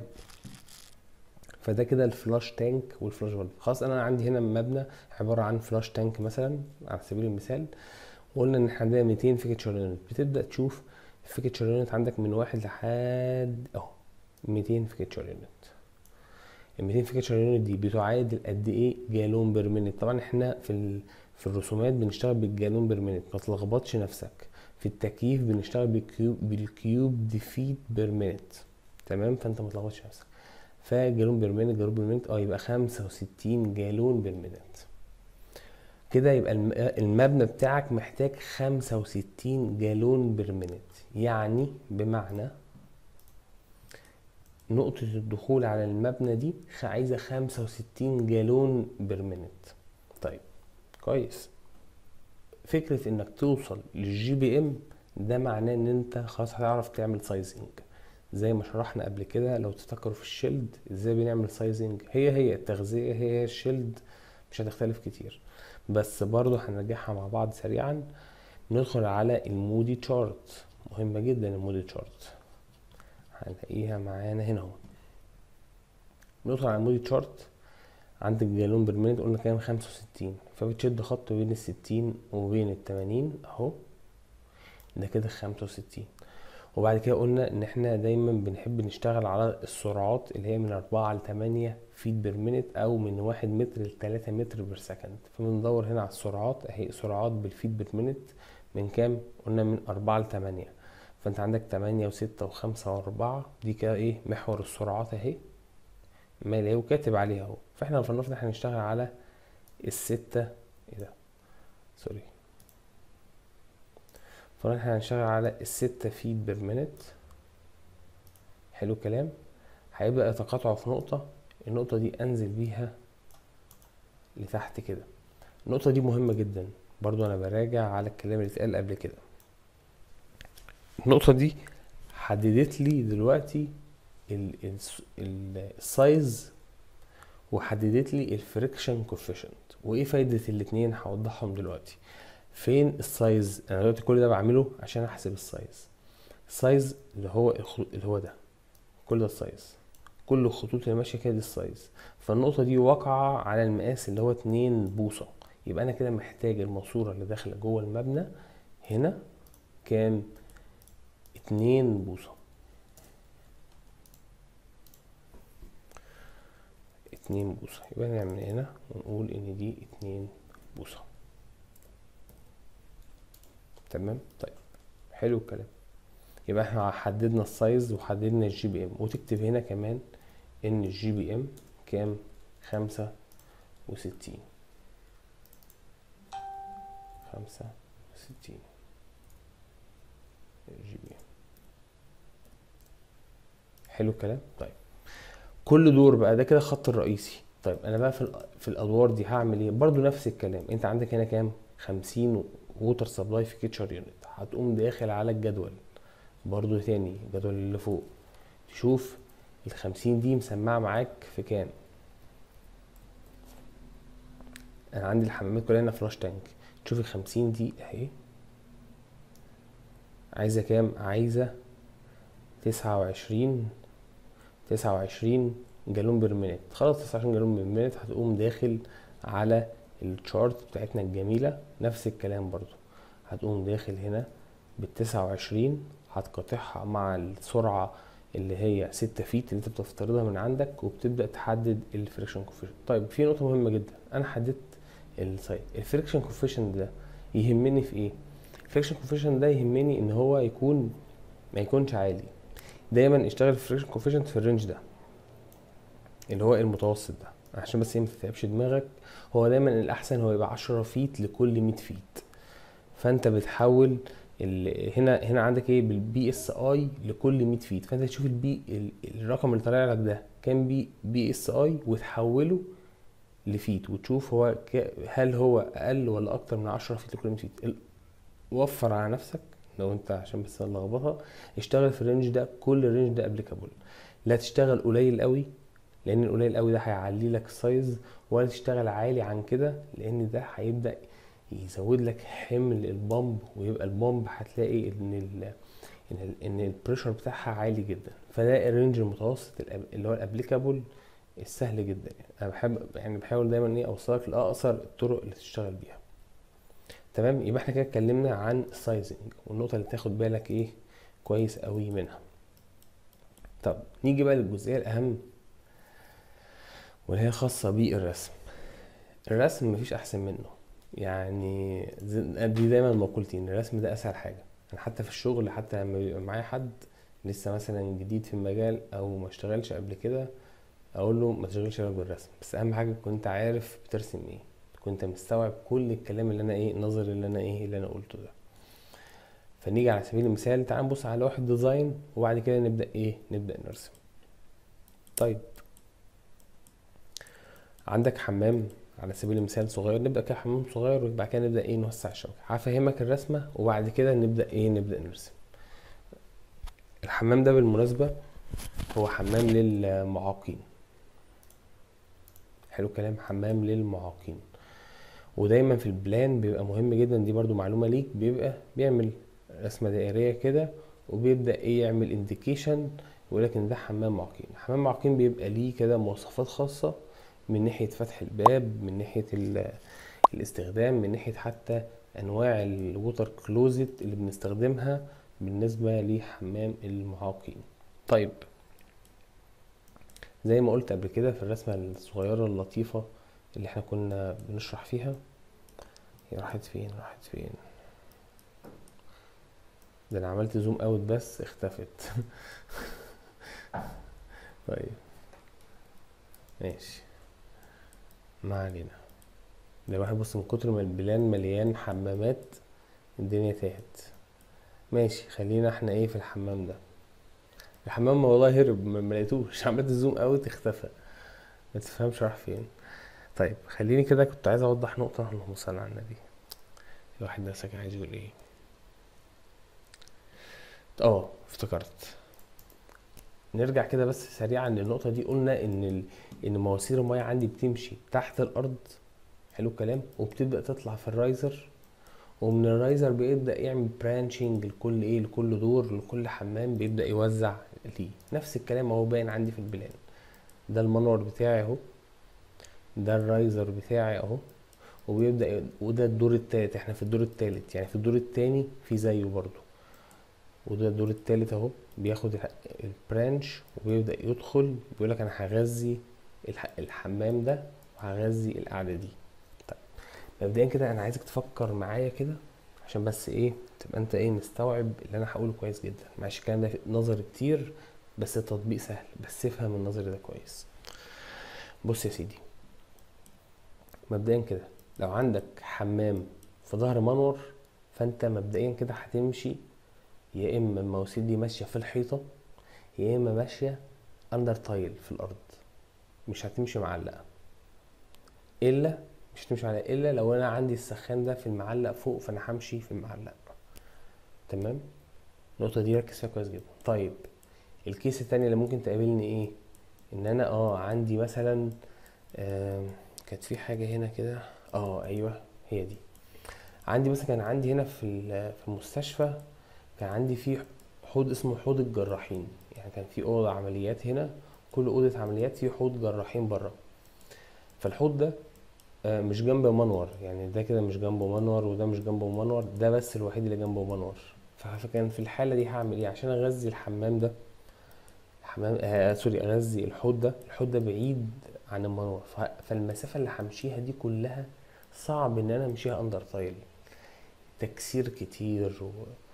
فده كده الفلاش تانك والفلاش فالف خلاص انا عندي هنا مبنى عباره عن فلاش تانك مثلا على سبيل المثال وقلنا ان احنا عندنا 200 فيكتشر يونت بتبدا تشوف الفيكتشر يونت عندك من واحد لحد اهو 200 فيكتشر يونت ال 200 فيكتشر يونت دي بتعادل قد ايه جالون بير مينيت طبعا احنا في ال... في الرسومات بنشتغل بالجالون بير مينيت ما تلخبطش نفسك في التكييف بنشتغل بالكيوب بالكيوب دي فيت بير مينيت تمام فانت ما تلخبطش نفسك فجالون بير مينيت جالون بير مينيت اه يبقى 65 جالون بير مينيت كده يبقى المبنى بتاعك محتاج خمسة وستين جالون بير مينيت يعني بمعنى نقطة الدخول على المبنى دي عايزة خمسة وستين جالون بير مينيت طيب كويس فكرة انك توصل للجي بي ام ده معناه ان انت خلاص هتعرف تعمل سايزنج زي ما شرحنا قبل كده لو تفتكروا في الشيلد ازاي بنعمل سايزنج هي هي التغذية هي الشيلد مش هتختلف كتير بس برضو هنرجعها مع بعض سريعا ندخل على المودي تشارت مهمة جدا المودي تشارت هنلاقيها معانا هنا اهو ندخل على المودي تشارت عندك جالون بير مينيت قلنا كام خمسة وستين فبتشد خط بين الستين وبين التمانين اهو ده كده خمسة وستين وبعد كده قلنا ان احنا دايما بنحب نشتغل على السرعات اللي هي من اربعة لتمانية فيت بير مينيت او من واحد متر لتلاتة متر بير سكند فبندور هنا على السرعات اهي سرعات بالفيت بير مينيت من كام قلنا من اربعة لتمانية فانت عندك تمانية وستة وخمسة واربعة دي كده ايه محور السرعات اهي مال اهي وكاتب عليها اهو فاحنا فلنفرض احنا هنشتغل على الستة ايه ده سوري فاحنا هنشتغل على الستة فيت بير مينيت حلو الكلام هيبدأ يتقاطعوا في نقطة النقطة دي انزل بيها لتحت كده النقطة دي مهمة جدا برضو انا براجع على الكلام اللي اتقال قبل كده النقطة دي حددت لي دلوقتي ال- الس- ال- السايز وحددت لي الفريكشن كوفيشنت وايه فايدة الاتنين هوضحهم دلوقتي فين السايز انا دلوقتي كل ده بعمله عشان احسب السايز السايز اللي هو الخ- اللي هو ده كل ده السايز كل الخطوط اللي ماشيه كده دي السايز فالنقطه دي واقعه على المقاس اللي هو 2 بوصه يبقى انا كده محتاج الماسوره اللي داخله جوه المبنى هنا كام 2 بوصه 2 بوصه يبقى نعمل هنا ونقول ان دي 2 بوصه تمام طيب حلو الكلام يبقى احنا حددنا السايز وحددنا الجي بي ام وتكتب هنا كمان ان الجي بي ام كام خمسة وستين خمسة وستين الجي بي ام حلو الكلام طيب كل دور بقى ده كده الخط الرئيسي طيب انا بقى في ال- في الادوار دي هعمل ايه برضو نفس الكلام انت عندك هنا كام 50 ووتر سبلاي في كيتشر يونت هتقوم داخل على الجدول برضو تاني الجدول اللي فوق تشوف الخمسين دي مسمعة معاك في كام انا عندي الحمامات كلها هنا فلاش تانك تشوف الخمسين دي اهي عايزة كام عايزة تسعة وعشرين تسعة وعشرين جالون بير مينت خلاص تسعة وعشرين جالون بير مينت هتقوم داخل على الشارت بتاعتنا الجميلة نفس الكلام برضو هتقوم داخل هنا بالتسعة وعشرين هتقاطعها مع السرعة اللي هي ستة فيت اللي انت بتفترضها من عندك وبتبدأ تحدد الفريكشن كوفيشنت طيب في نقطة مهمة جدا انا حددت السايد الفريكشن كوفيشنت ده يهمني في ايه الفريكشن كوفيشنت ده يهمني ان هو يكون ما يكونش عالي دايما اشتغل الفريكشن كوفيشنت في الرينج ده اللي هو المتوسط ده عشان بس ايه ما تتعبش دماغك هو دايما الاحسن هو يبقى 10 فيت لكل 100 فيت فانت بتحول ال... هنا هنا عندك ايه بالبي اس اي لكل 100 فيت فانت تشوف البي ال... الرقم اللي طالع لك ده كام بي بي اس اي وتحوله لفيت وتشوف هو ك... هل هو اقل ولا اكتر من 10 فيت لكل 100 فيت ال... وفر على نفسك لو انت عشان بس اللخبطه اشتغل في الرينج ده كل الرينج ده ابليكابل لا تشتغل قليل قوي لان القليل قوي ده هيعلي لك السايز ولا تشتغل عالي عن كده لان ده هيبدا يزود لك حمل البامب ويبقى البامب هتلاقي ان ال ان ال ان البريشر بتاعها عالي جدا فده الرينج المتوسط الأب- اللي هو الابليكابل السهل جدا يعني انا بحب يعني بحاول دايما ايه اوصلك لاقصر الطرق اللي تشتغل بيها تمام يبقى احنا كده اتكلمنا عن السايزنج والنقطه اللي تاخد بالك ايه كويس قوي منها طب نيجي بقى للجزئيه الاهم واللي هي خاصه بالرسم الرسم مفيش احسن منه يعني زي- دي دايما مقولتي ان الرسم ده اسهل حاجه انا حتى في الشغل حتى لما بيبقى معايا حد لسه مثلا جديد في المجال او ما اشتغلش قبل كده اقول له ما تشغلش بالك بالرسم بس اهم حاجه كنت عارف بترسم ايه كنت مستوعب كل الكلام اللي انا ايه النظر اللي انا ايه اللي انا قلته ده فنيجي على سبيل المثال تعال نبص على لوحه ديزاين وبعد كده نبدا ايه نبدا نرسم طيب عندك حمام على سبيل المثال صغير نبدا كده حمام صغير وبعد كده نبدا ايه نوسع الشبكه هفهمك الرسمه وبعد كده نبدا ايه نبدا نرسم الحمام ده بالمناسبه هو حمام للمعاقين حلو الكلام حمام للمعاقين ودايما في البلان بيبقى مهم جدا دي برضو معلومه ليك بيبقى بيعمل رسمه دائريه كده وبيبدا ايه يعمل انديكيشن يقول لك ان ده حمام معاقين حمام معاقين بيبقى ليه كده مواصفات خاصه من ناحيه فتح الباب من ناحيه ال- الاستخدام من ناحيه حتى انواع الووتر كلوزت اللي بنستخدمها بالنسبه لحمام المعاقين طيب زي ما قلت قبل كده في الرسمه الصغيره اللطيفه اللي احنا كنا بنشرح فيها هي راحت فين راحت فين ده انا عملت زوم اوت بس اختفت طيب ماشي ما علينا ده الواحد بص من كتر ما البلان مليان حمامات الدنيا تاهت ماشي خلينا احنا ايه في الحمام ده الحمام والله هرب ما ما لقيتوش عملت زوم اوت اختفى ما تفهمش راح فين طيب خليني كده كنت عايز اوضح نقطة اللهم صل على النبي واحد نفسك عايز يقول ايه اه افتكرت نرجع كده بس سريعا للنقطة دي قلنا ان ال... ان مواسير المياه عندي بتمشي تحت الارض حلو الكلام وبتبدأ تطلع في الرايزر ومن الرايزر بيبدأ يعمل برانشنج لكل ايه لكل دور لكل حمام بيبدأ يوزع ليه نفس الكلام اهو باين عندي في البلان ده المنور بتاعي اهو ده الرايزر بتاعي اهو وبيبدأ ي- وده الدور التالت احنا في الدور التالت يعني في الدور التاني في زيه برضو وده الدور التالت اهو بياخد الح- البرانش وبيبدأ يدخل بيقولك انا هغذي الح- الحمام ده وهغذي القعدة دي طيب مبدئيا كده انا عايزك تفكر معايا كده عشان بس ايه تبقى انت ايه مستوعب اللي انا هقوله كويس جدا معلش الكلام ده نظري كتير بس التطبيق سهل بس افهم النظري ده كويس بص يا سيدي مبدئيا كده لو عندك حمام في ظهر منور فانت مبدئيا كده هتمشي يا اما المواسير دي ماشيه في الحيطه يا اما ماشيه اندر تايل في الارض مش هتمشي معلقه الا مش هتمشي معلقه الا لو انا عندي السخان ده في المعلق فوق فانا همشي في المعلق تمام النقطه دي ركز فيها كويس جدا طيب الكيس التانية اللي ممكن تقابلني ايه ان انا اه عندي مثلا آم، كانت في حاجه هنا كده اه ايوه هي دي عندي مثلا كان عندي هنا في ال- في المستشفى كان عندي في حوض اسمه حوض الجراحين يعني كان في اوضه عمليات هنا كل اوضه عمليات في حوض جراحين بره فالحوض ده آه، مش جنب منور يعني ده كده مش جنبه منور وده مش جنبه منور ده بس الوحيد اللي جنبه منور ف- فكان في الحاله دي هعمل ايه عشان اغذي الحمام ده حمام آه سوري اغذي الحوض ده الحوض ده بعيد عن المنور ف- فالمسافه اللي همشيها دي كلها صعب ان انا امشيها اندر تايل تكسير كتير و...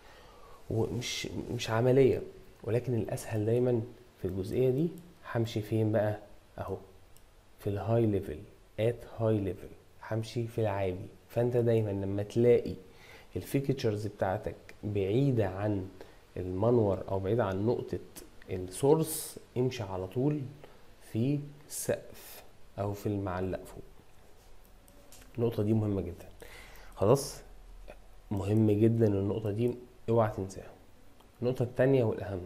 ومش مش عمليه ولكن الاسهل دايما في الجزئيه دي همشي فين بقى اهو في الهاي ليفل ات هاي ليفل همشي في العالي فانت دايما لما تلاقي الفيكتشرز بتاعتك بعيدة عن المنور او بعيدة عن نقطة السورس امشي على طول في السقف او في المعلق فوق النقطة دي مهمة جدا خلاص مهم جدا النقطة دي اوعى تنساها النقطة التانية والأهم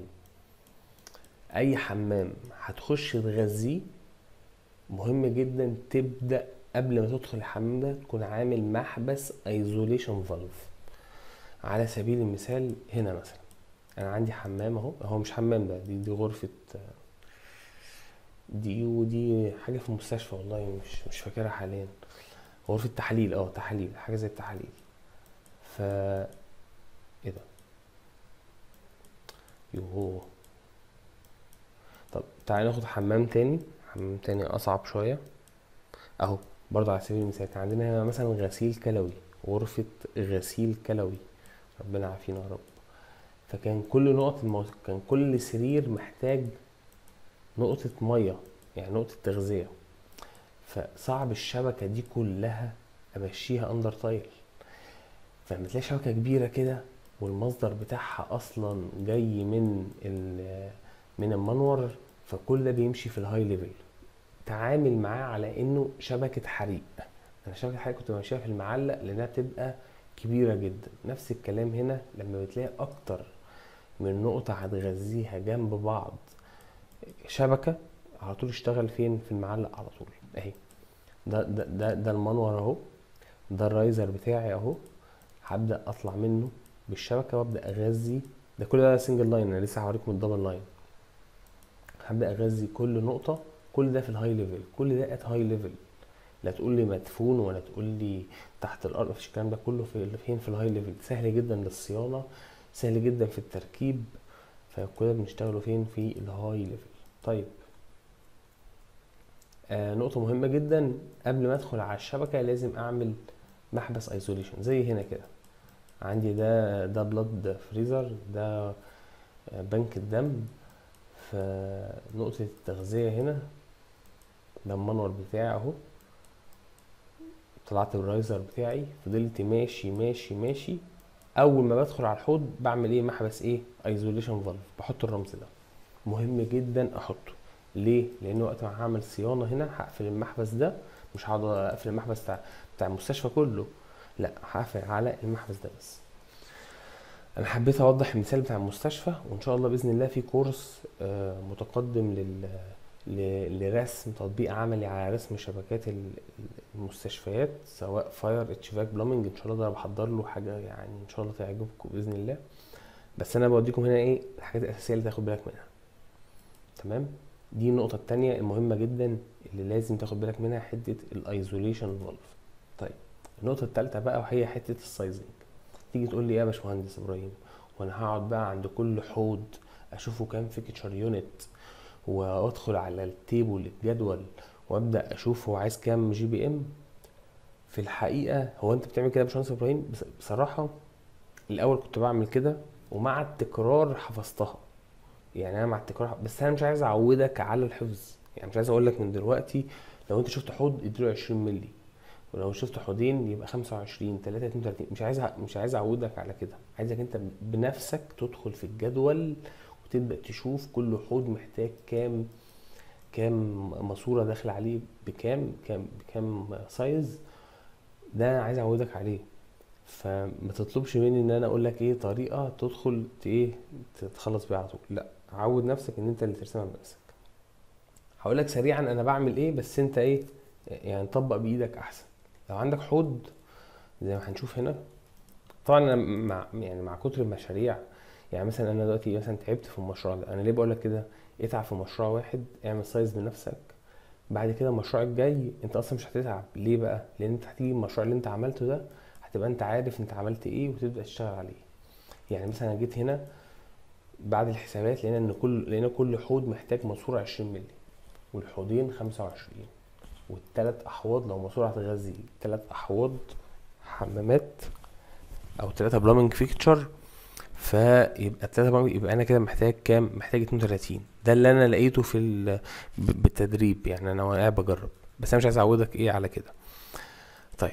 أي حمام هتخش تغذيه مهم جدا تبدأ قبل ما تدخل الحمام ده تكون عامل محبس ايزوليشن فالف على سبيل المثال هنا مثلا انا عندي حمام اهو هو مش حمام ده دي دي غرفة دي ودي حاجة في المستشفى والله مش مش فاكرها حاليا غرفة تحاليل اه تحاليل حاجة زي التحاليل ف ايه ده يوه طب تعالى ناخد حمام تاني حمام تاني اصعب شوية اهو برضه على سبيل المثال كان عندنا هنا مثلا غسيل كلوي غرفة غسيل كلوي ربنا يعافينا يا رب فكان كل نقط المو... كان كل سرير محتاج نقطة مية يعني نقطة تغذية فصعب الشبكة دي كلها امشيها اندر تايل فلما تلاقي شبكة كبيرة كده والمصدر بتاعها اصلا جاي من ال- من المنور فكل ده بيمشي في الهاي ليفل تعامل معاه على انه شبكة حريق انا شبكة حريق كنت ماشيها في المعلق لانها بتبقى كبيرة جدا نفس الكلام هنا لما بتلاقي اكتر من نقطة هتغذيها جنب بعض شبكة على طول اشتغل فين في المعلق على طول اهي ده ده ده, ده المنور اهو ده الرايزر بتاعي اهو هبدأ اطلع منه بالشبكة وابدأ اغذي ده كل ده سنجل لاين انا لسه هوريكم الدبل لاين هبدأ اغذي كل نقطة كل ده في الهاي ليفل كل ده ات هاي ليفل لا تقول لي مدفون ولا تقول لي تحت الارض مفيش الكلام ده كله في فين في الهاي ليفل سهل جدا للصيانه سهل جدا في التركيب فكل بنشتغلوا فين في الهاي ليفل طيب آه نقطة مهمة جدا قبل ما ادخل على الشبكة لازم اعمل محبس ايزوليشن زي هنا كده عندي ده ده بلاد فريزر ده آه، بنك الدم فنقطة التغذية هنا ده المنور بتاعي اهو طلعت الرايزر بتاعي فضلت ماشي ماشي ماشي اول ما بدخل على الحوض بعمل ايه محبس ايه ايزوليشن فالف بحط الرمز ده مهم جدا احطه ليه لان وقت ما هعمل صيانه هنا هقفل المحبس ده مش هقعد اقفل المحبس بتاع بتاع المستشفى كله لا هقفل على المحبس ده بس انا حبيت اوضح المثال بتاع المستشفى وان شاء الله باذن الله في كورس آه، متقدم لل ل- لرسم تطبيق عملي على رسم شبكات ال- المستشفيات سواء فاير اتشفاك بلامنج ان شاء الله ده بحضر له حاجه يعني ان شاء الله تعجبكم باذن الله بس انا بوديكم هنا ايه الحاجات الاساسيه اللي تاخد بالك منها تمام دي النقطه التانية المهمه جدا اللي لازم تاخد بالك منها حته الايزوليشن فالف طيب النقطه الثالثه بقى وهي حته السايزنج تيجي تقول لي ايه يا باشمهندس ابراهيم وانا هقعد بقى عند كل حوض اشوفه كام فيكتشر يونت وادخل على التيبل الجدول وابدا اشوف هو عايز كام جي بي ام في الحقيقه هو انت بتعمل كده يا باشمهندس ابراهيم بس- بصراحه الاول كنت بعمل كده ومع التكرار حفظتها يعني انا مع التكرار بس انا مش عايز اعودك على الحفظ يعني مش عايز اقول لك من دلوقتي لو انت شفت حوض اديله 20 مللي ولو شفت حوضين يبقى 25 3 32 مش عايز مش عايز اعودك على كده عايزك انت بنفسك تدخل في الجدول وتبدا تشوف كل حوض محتاج كام كام ماسوره داخل عليه بكام كام بكام سايز ده انا عايز اعودك عليه فما تطلبش مني ان انا اقول لك ايه طريقه تدخل ت- ايه تتخلص بيها على طول لا عود نفسك ان انت اللي ترسمها بنفسك هقول لك سريعا انا بعمل ايه بس انت ايه يعني طبق بايدك احسن لو عندك حوض زي ما هنشوف هنا طبعا انا مع يعني مع كتر المشاريع يعني مثلا انا دلوقتي مثلا تعبت في المشروع ده انا ليه بقول لك كده اتعب في مشروع واحد اعمل سايز بنفسك بعد كده المشروع الجاي انت اصلا مش هتتعب ليه بقى لان انت هتيجي المشروع اللي انت عملته ده هتبقى انت عارف انت عملت ايه وتبدا تشتغل عليه يعني مثلا أنا جيت هنا بعد الحسابات لقينا ان كل لقينا كل حوض محتاج ماسوره 20 مللي والحوضين 25 والتلات احواض لو ماسوره هتغذي تلات احواض حمامات او تلاتة بلامنج فيكتشر فيبقى التلاتة بلامنج يبقى انا كده محتاج كام محتاج 32 ده اللي انا لقيته في ال- ب- بالتدريب يعني انا وانا قاعد بجرب بس انا مش عايز اعودك ايه على كده طيب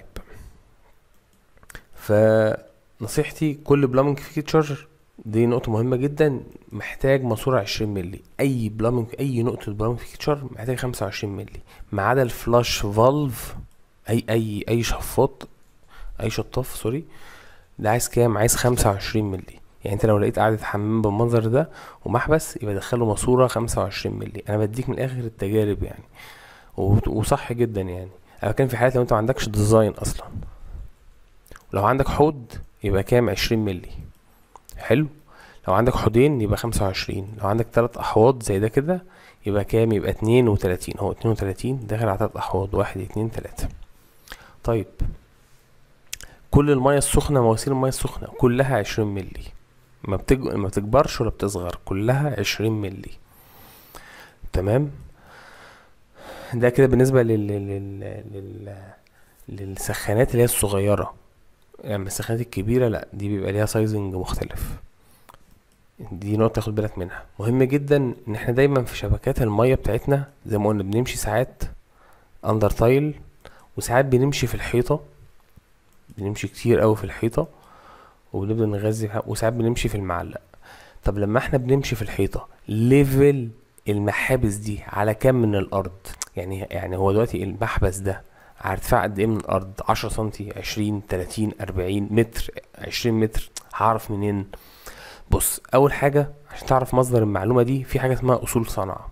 فنصيحتي كل بلامنج فيتشر دي نقطة مهمة جدا محتاج ماسورة 20 مللي أي بلامنج أي نقطة بلامنج فيتشر محتاج 25 مللي ما عدا الفلاش فالف أي أي أي شفاط أي شطاف سوري ده عايز كام عايز 25 مللي يعني انت لو لقيت قاعدة حمام بالمنظر ده ومحبس يبقى دخله ماسورة 25 مللي انا بديك من الاخر التجارب يعني و- وصح جدا يعني انا كان في حالات لو انت ما عندكش ديزاين اصلا لو عندك حوض يبقى كام 20 مللي حلو لو عندك حوضين يبقى 25 لو عندك تلات احواض زي ده كده يبقى كام يبقى 32 اهو 32 داخل على تلات احواض واحد اتنين تلاتة طيب كل المية السخنة مواسير المية السخنة كلها 20 مللي ما بتج... ما بتكبرش ولا بتصغر كلها 20 مللي تمام ده كده بالنسبة لل... لل... لل... للسخانات اللي هي الصغيرة يعني السخانات الكبيرة لا دي بيبقى ليها سايزنج مختلف دي نقطة تاخد بالك منها مهم جدا ان احنا دايما في شبكات المية بتاعتنا زي ما قلنا بنمشي ساعات اندر تايل وساعات بنمشي في الحيطة بنمشي كتير قوي في الحيطة وبنبدأ نغذي فيها، وساعات بنمشي في المعلق طب لما احنا بنمشي في الحيطة ليفل المحابس دي على كام من الارض يعني يعني هو دلوقتي المحبس ده على ارتفاع قد ايه من الارض عشرة سنتي عشرين تلاتين اربعين متر عشرين متر هعرف منين بص اول حاجة عشان تعرف مصدر المعلومة دي في حاجة اسمها اصول صنعة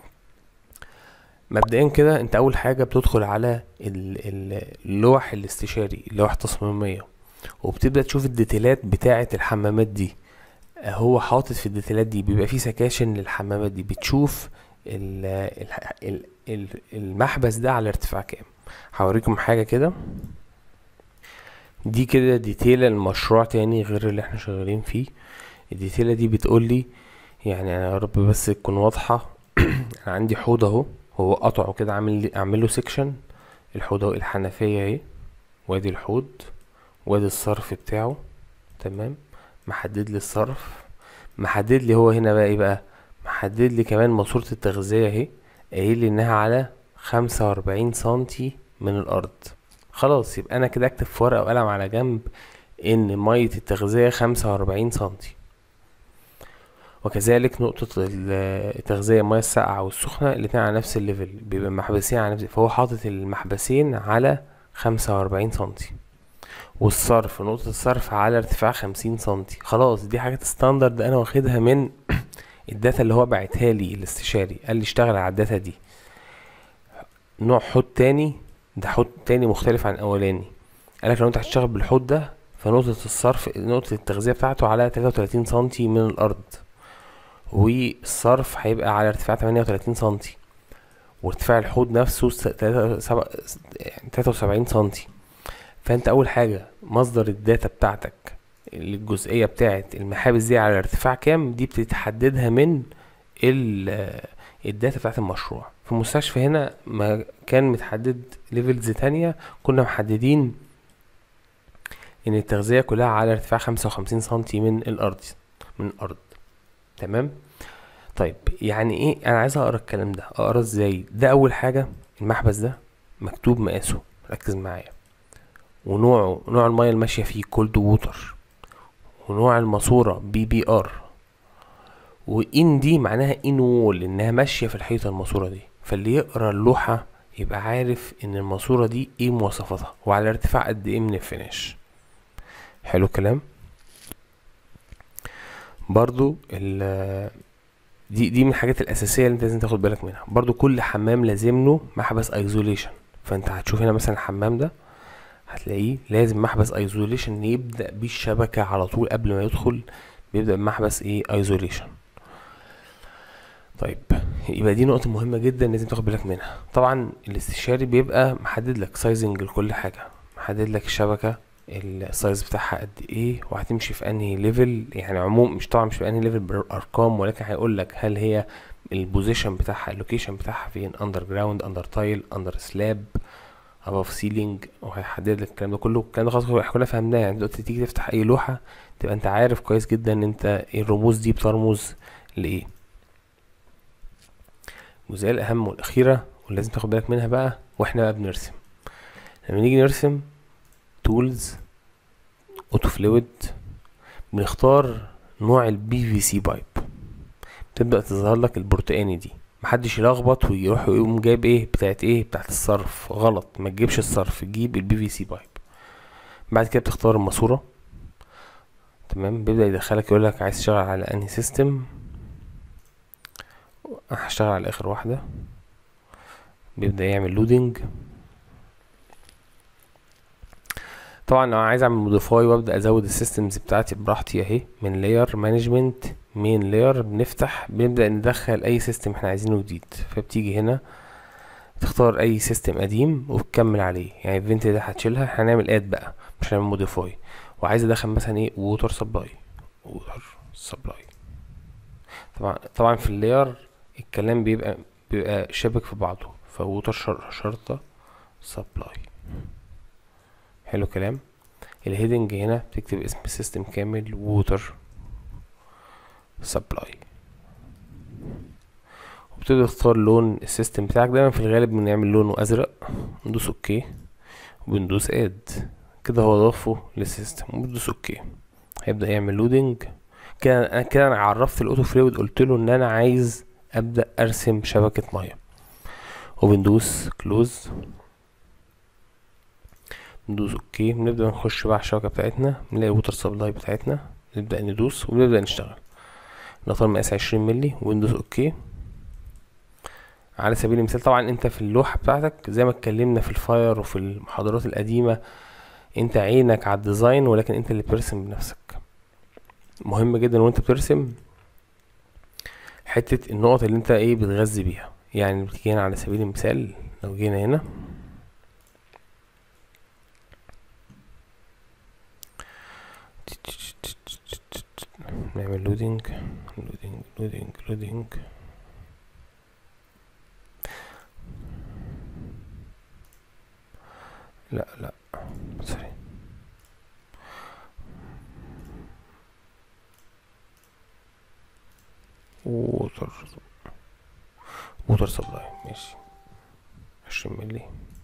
مبدئيا كده انت اول حاجة بتدخل على ال- ال- اللوح الاستشاري اللوح التصميمية وبتبدأ تشوف الديتيلات بتاعة الحمامات دي هو حاطط في الديتيلات دي بيبقى في سكاشن للحمامات دي بتشوف ال ال ال المحبس ده على ارتفاع كام هوريكم حاجة كده دي كده ديتيلة المشروع تاني غير اللي احنا شغالين فيه الديتيلة دي بتقولي يعني انا يا رب بس تكون واضحة انا عندي حوض اهو هو قطعه كده عامل لي اعمل له سيكشن الحوض اهو الحنفية اهي وادي الحوض وادي الصرف بتاعه تمام محدد لي الصرف محدد لي هو هنا بقى ايه بقى محدد لي كمان ماسورة التغذية اهي قايل لي انها على خمسة واربعين سنتي من الارض خلاص يبقى انا كده اكتب في ورقة وقلم على جنب ان مية التغذية خمسة واربعين سنتي وكذلك نقطة ال- التغذية المياه الساقعة والسخنة الاتنين على نفس الليفل بيبقى محبسين على نفس فهو حاطط المحبسين على خمسة واربعين سنتي والصرف نقطة الصرف على ارتفاع خمسين سنتي خلاص دي حاجات ستاندرد انا واخدها من الداتا اللي هو بعتها لي الاستشاري قال لي اشتغل على الداتا دي نوع حوض تاني ده حوض تاني مختلف عن الاولاني قالك لو انت هتشتغل بالحوض ده فنقطة الصرف نقطة التغذية بتاعته على تلاتة وتلاتين سنتي من الأرض والصرف هيبقى على ارتفاع تمانية وتلاتين سنتي وارتفاع الحوض نفسه تلاتة وسبعين سنتي فانت أول حاجة مصدر الداتا بتاعتك الجزئية بتاعت المحابس دي على ارتفاع كام دي بتتحددها من الداتا بتاعت المشروع في المستشفى هنا ما كان متحدد ليفلز تانية كنا محددين ان التغذية كلها على ارتفاع خمسة وخمسين سنتي من الارض من الارض تمام طيب يعني ايه انا عايز اقرا الكلام ده اقرا ازاي ده اول حاجة المحبس ده مكتوب مقاسه ركز معايا ونوعه نوع المية الماشية فيه كولد ووتر ونوع الماسورة بي بي ار وان دي معناها ان وول انها ماشية في الحيطة الماسورة دي فاللي يقرا اللوحة يبقى عارف ان الماسورة دي ايه مواصفاتها وعلى ارتفاع قد ايه من الفينش حلو الكلام برضو ال دي دي من الحاجات الاساسيه اللي انت لازم تاخد بالك منها برضو كل حمام لازم له محبس ايزوليشن فانت هتشوف هنا مثلا الحمام ده هتلاقيه لازم محبس ايزوليشن يبدا بيه الشبكه على طول قبل ما يدخل بيبدا بمحبس ايه ايزوليشن طيب يبقى دي نقطه مهمه جدا لازم تاخد بالك منها طبعا الاستشاري بيبقى محدد لك سايزنج لكل حاجه محدد لك الشبكه السايز بتاعها قد ايه وهتمشي في انهي ليفل يعني عموم مش طبعا مش في انهي ليفل بالارقام ولكن هيقول لك هل هي البوزيشن بتاعها اللوكيشن بتاعها فين اندر جراوند اندر تايل اندر سلاب اباف سيلينج وهيحدد لك الكلام ده كله الكلام ده خلاص كلنا فهمناه يعني دلوقتي تيجي تفتح اي لوحه تبقى انت عارف كويس جدا ان انت ايه الرموز دي بترمز لايه الجزئيه الاهم والاخيره واللي لازم تاخد بالك منها بقى واحنا بقى بنرسم لما نيجي نرسم تولز اوتو فلويد بنختار نوع البي في سي بايب تبدا تظهر لك البرتقاني دي محدش يلخبط ويروح يقوم جايب ايه بتاعت ايه بتاعت الصرف غلط ما تجيبش الصرف جيب البي في سي بايب بعد كده بتختار الماسوره تمام بيبدا يدخلك يقول لك عايز تشتغل على انهي سيستم هشتغل على اخر واحده بيبدا يعمل لودنج طبعا لو عايز اعمل موديفاي وابدا ازود السيستمز بتاعتي براحتي اهي من لاير مانجمنت مين لاير بنفتح بنبدا ندخل اي سيستم احنا عايزينه جديد فبتيجي هنا تختار اي سيستم قديم وتكمل عليه يعني الفنت ده هتشيلها هنعمل اد بقى مش هنعمل موديفاي وعايز ادخل مثلا ايه ووتر سبلاي ووتر سبلاي طبعا طبعا في اللاير الكلام بيبقى بيبقى شابك في بعضه فووتر شرطه سبلاي حلو الكلام الهيدنج هنا بتكتب اسم السيستم كامل ووتر سبلاي وبتبدأ تختار لون السيستم بتاعك دايما في الغالب بنعمل لونه ازرق ندوس اوكي وبندوس اد كده هو ضافه للسيستم وبندوس اوكي هيبدأ يعمل لودنج كده انا كده انا عرفت الاوتو فلويد قلت له ان انا عايز ابدأ ارسم شبكة مية وبندوس كلوز ندوس اوكي بنبدأ نخش بقى على الشبكة بتاعتنا نلاقي الووتر سبلاي بتاعتنا نبدأ ندوس ونبدأ نشتغل نختار مقاس عشرين ملي وندوس اوكي على سبيل المثال طبعا انت في اللوحة بتاعتك زي ما اتكلمنا في الفاير وفي المحاضرات القديمة انت عينك على الديزاين ولكن انت اللي بترسم بنفسك مهم جدا وانت بترسم حتة النقط اللي انت ايه بتغذي بيها يعني بتيجي هنا على سبيل المثال لو جينا هنا نعمل لودينج لودينج لودينج لودينج لا لا سوري ووتر ووتر سبلاي ماشي عشرين ملي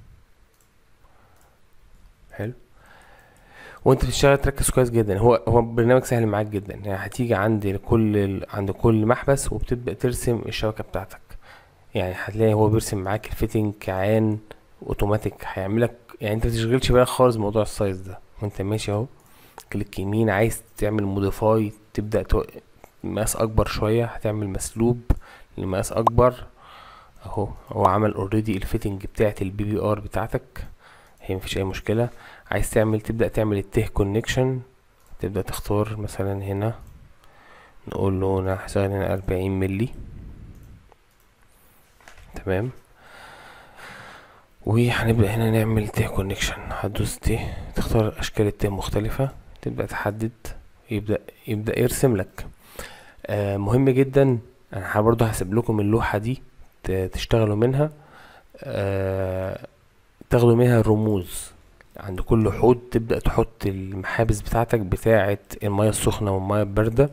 حلو وانت بتشتغل تركز كويس جدا هو هو برنامج سهل معاك جدا يعني هتيجي عند كل عند كل محبس وبتبدا ترسم الشبكه بتاعتك يعني هتلاقي هو بيرسم معاك الفيتنج كعان اوتوماتيك هيعملك يعني انت متشغلش بالك خالص بموضوع السايز ده وانت ماشي اهو كليك يمين عايز تعمل موديفاي تبدأ تو... مقاس اكبر شوية هتعمل مسلوب لمقاس اكبر اهو هو عمل اوريدي الفيتنج بتاعت البي بي ار بتاعتك هي مفيش اي مشكلة عايز تعمل تبدأ تعمل الته كونكشن تبدأ تختار مثلا هنا نقول له انا هشغل هنا اربعين ملي تمام وهنبدأ هنا نعمل ته كونكشن هتدوس ته تختار اشكال الته مختلفة تبدأ تحدد يبدأ يبدأ يرسم لك آه مهم جدا انا برضو هسيب لكم اللوحة دي تشتغلوا منها آه تاخدوا منها الرموز عند كل حوض تبدأ تحط المحابس بتاعتك بتاعة المياه السخنة والمياه الباردة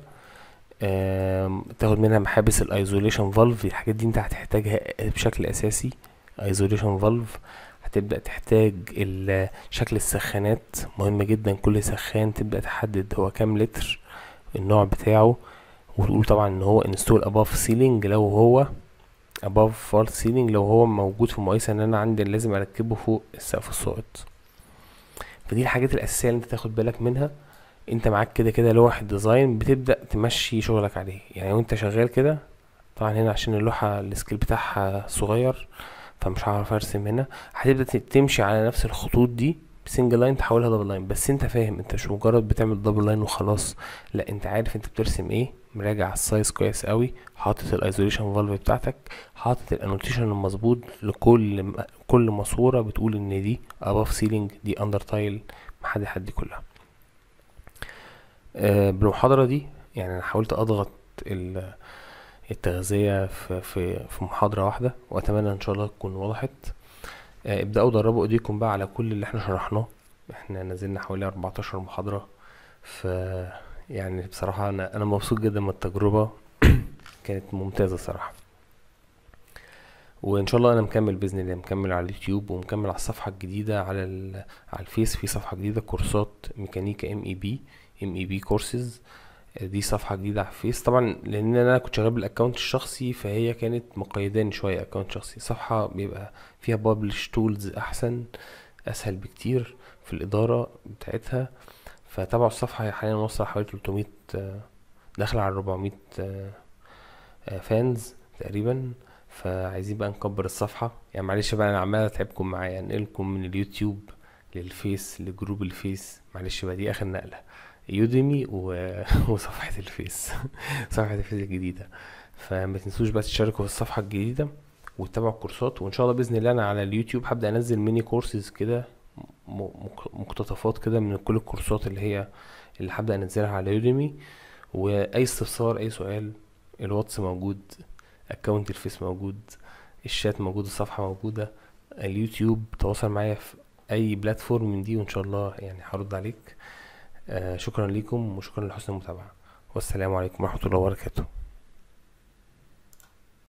تاخد منها محابس الايزوليشن فالف الحاجات دي انت هتحتاجها بشكل اساسي ايزوليشن فالف هتبدأ تحتاج شكل السخانات مهم جدا كل سخان تبدأ تحدد هو كام لتر النوع بتاعه وتقول طبعا ان هو انستول اباف سيلينج لو هو اباف فال سيلينج لو هو موجود في مقايسة ان انا عندي لازم اركبه فوق السقف الساقط فدي الحاجات الاساسية اللي انت تاخد بالك منها انت معاك كده كده لوح الديزاين بتبدأ تمشي شغلك عليه يعني وانت شغال كده طبعا هنا عشان اللوحة السكيل بتاعها صغير فمش هعرف ارسم هنا هتبدأ تمشي على نفس الخطوط دي سنجل لاين تحولها دبل لاين بس انت فاهم انت مش مجرد بتعمل دبل لاين وخلاص لا انت عارف انت بترسم ايه مراجع السايز كويس قوي حاطط الايزوليشن فالف بتاعتك حاطط الانوتيشن المظبوط لكل كل ماسوره بتقول ان دي اباف سيلينج دي اندر تايل محد حد دي كلها آه بالمحاضره دي يعني انا حاولت اضغط التغذيه في في في محاضره واحده واتمنى ان شاء الله تكون وضحت آه ابداوا دربوا ايديكم بقى على كل اللي احنا شرحناه احنا نزلنا حوالي 14 محاضره ف يعني بصراحه انا انا مبسوط جدا من التجربه كانت ممتازه صراحه وان شاء الله انا مكمل باذن الله مكمل على اليوتيوب ومكمل على الصفحه الجديده على على الفيس في صفحه جديده كورسات ميكانيكا ام اي بي ام اي بي كورسز دي صفحه جديده على الفيس طبعا لان انا كنت شغال بالاكونت الشخصي فهي كانت مقيداني شويه اكونت شخصي صفحه بيبقى فيها بابلش تولز احسن اسهل بكتير في الاداره بتاعتها فتابعوا الصفحه هي حاليا وصل حوالي 300 داخله على 400 فانز تقريبا فعايزين بقى نكبر الصفحة يعني معلش بقى انا عمال اتعبكم معايا انقلكم من اليوتيوب للفيس لجروب الفيس معلش بقى دي اخر نقلة يوديمي و... وصفحة الفيس صفحة الفيس الجديدة فما تنسوش بقى تشتركوا في الصفحة الجديدة وتتابعوا الكورسات وان شاء الله باذن الله انا على اليوتيوب هبدا انزل ميني كورسز كده مقتطفات كده من كل الكورسات اللي هي اللي هبدا انزلها على يوديمي واي استفسار اي سؤال الواتس موجود اكونت الفيس موجود الشات موجود الصفحه موجوده اليوتيوب تواصل معايا في اي بلاتفورم من دي وان شاء الله يعني هرد عليك آه شكرا لكم وشكرا لحسن المتابعه والسلام عليكم ورحمه الله وبركاته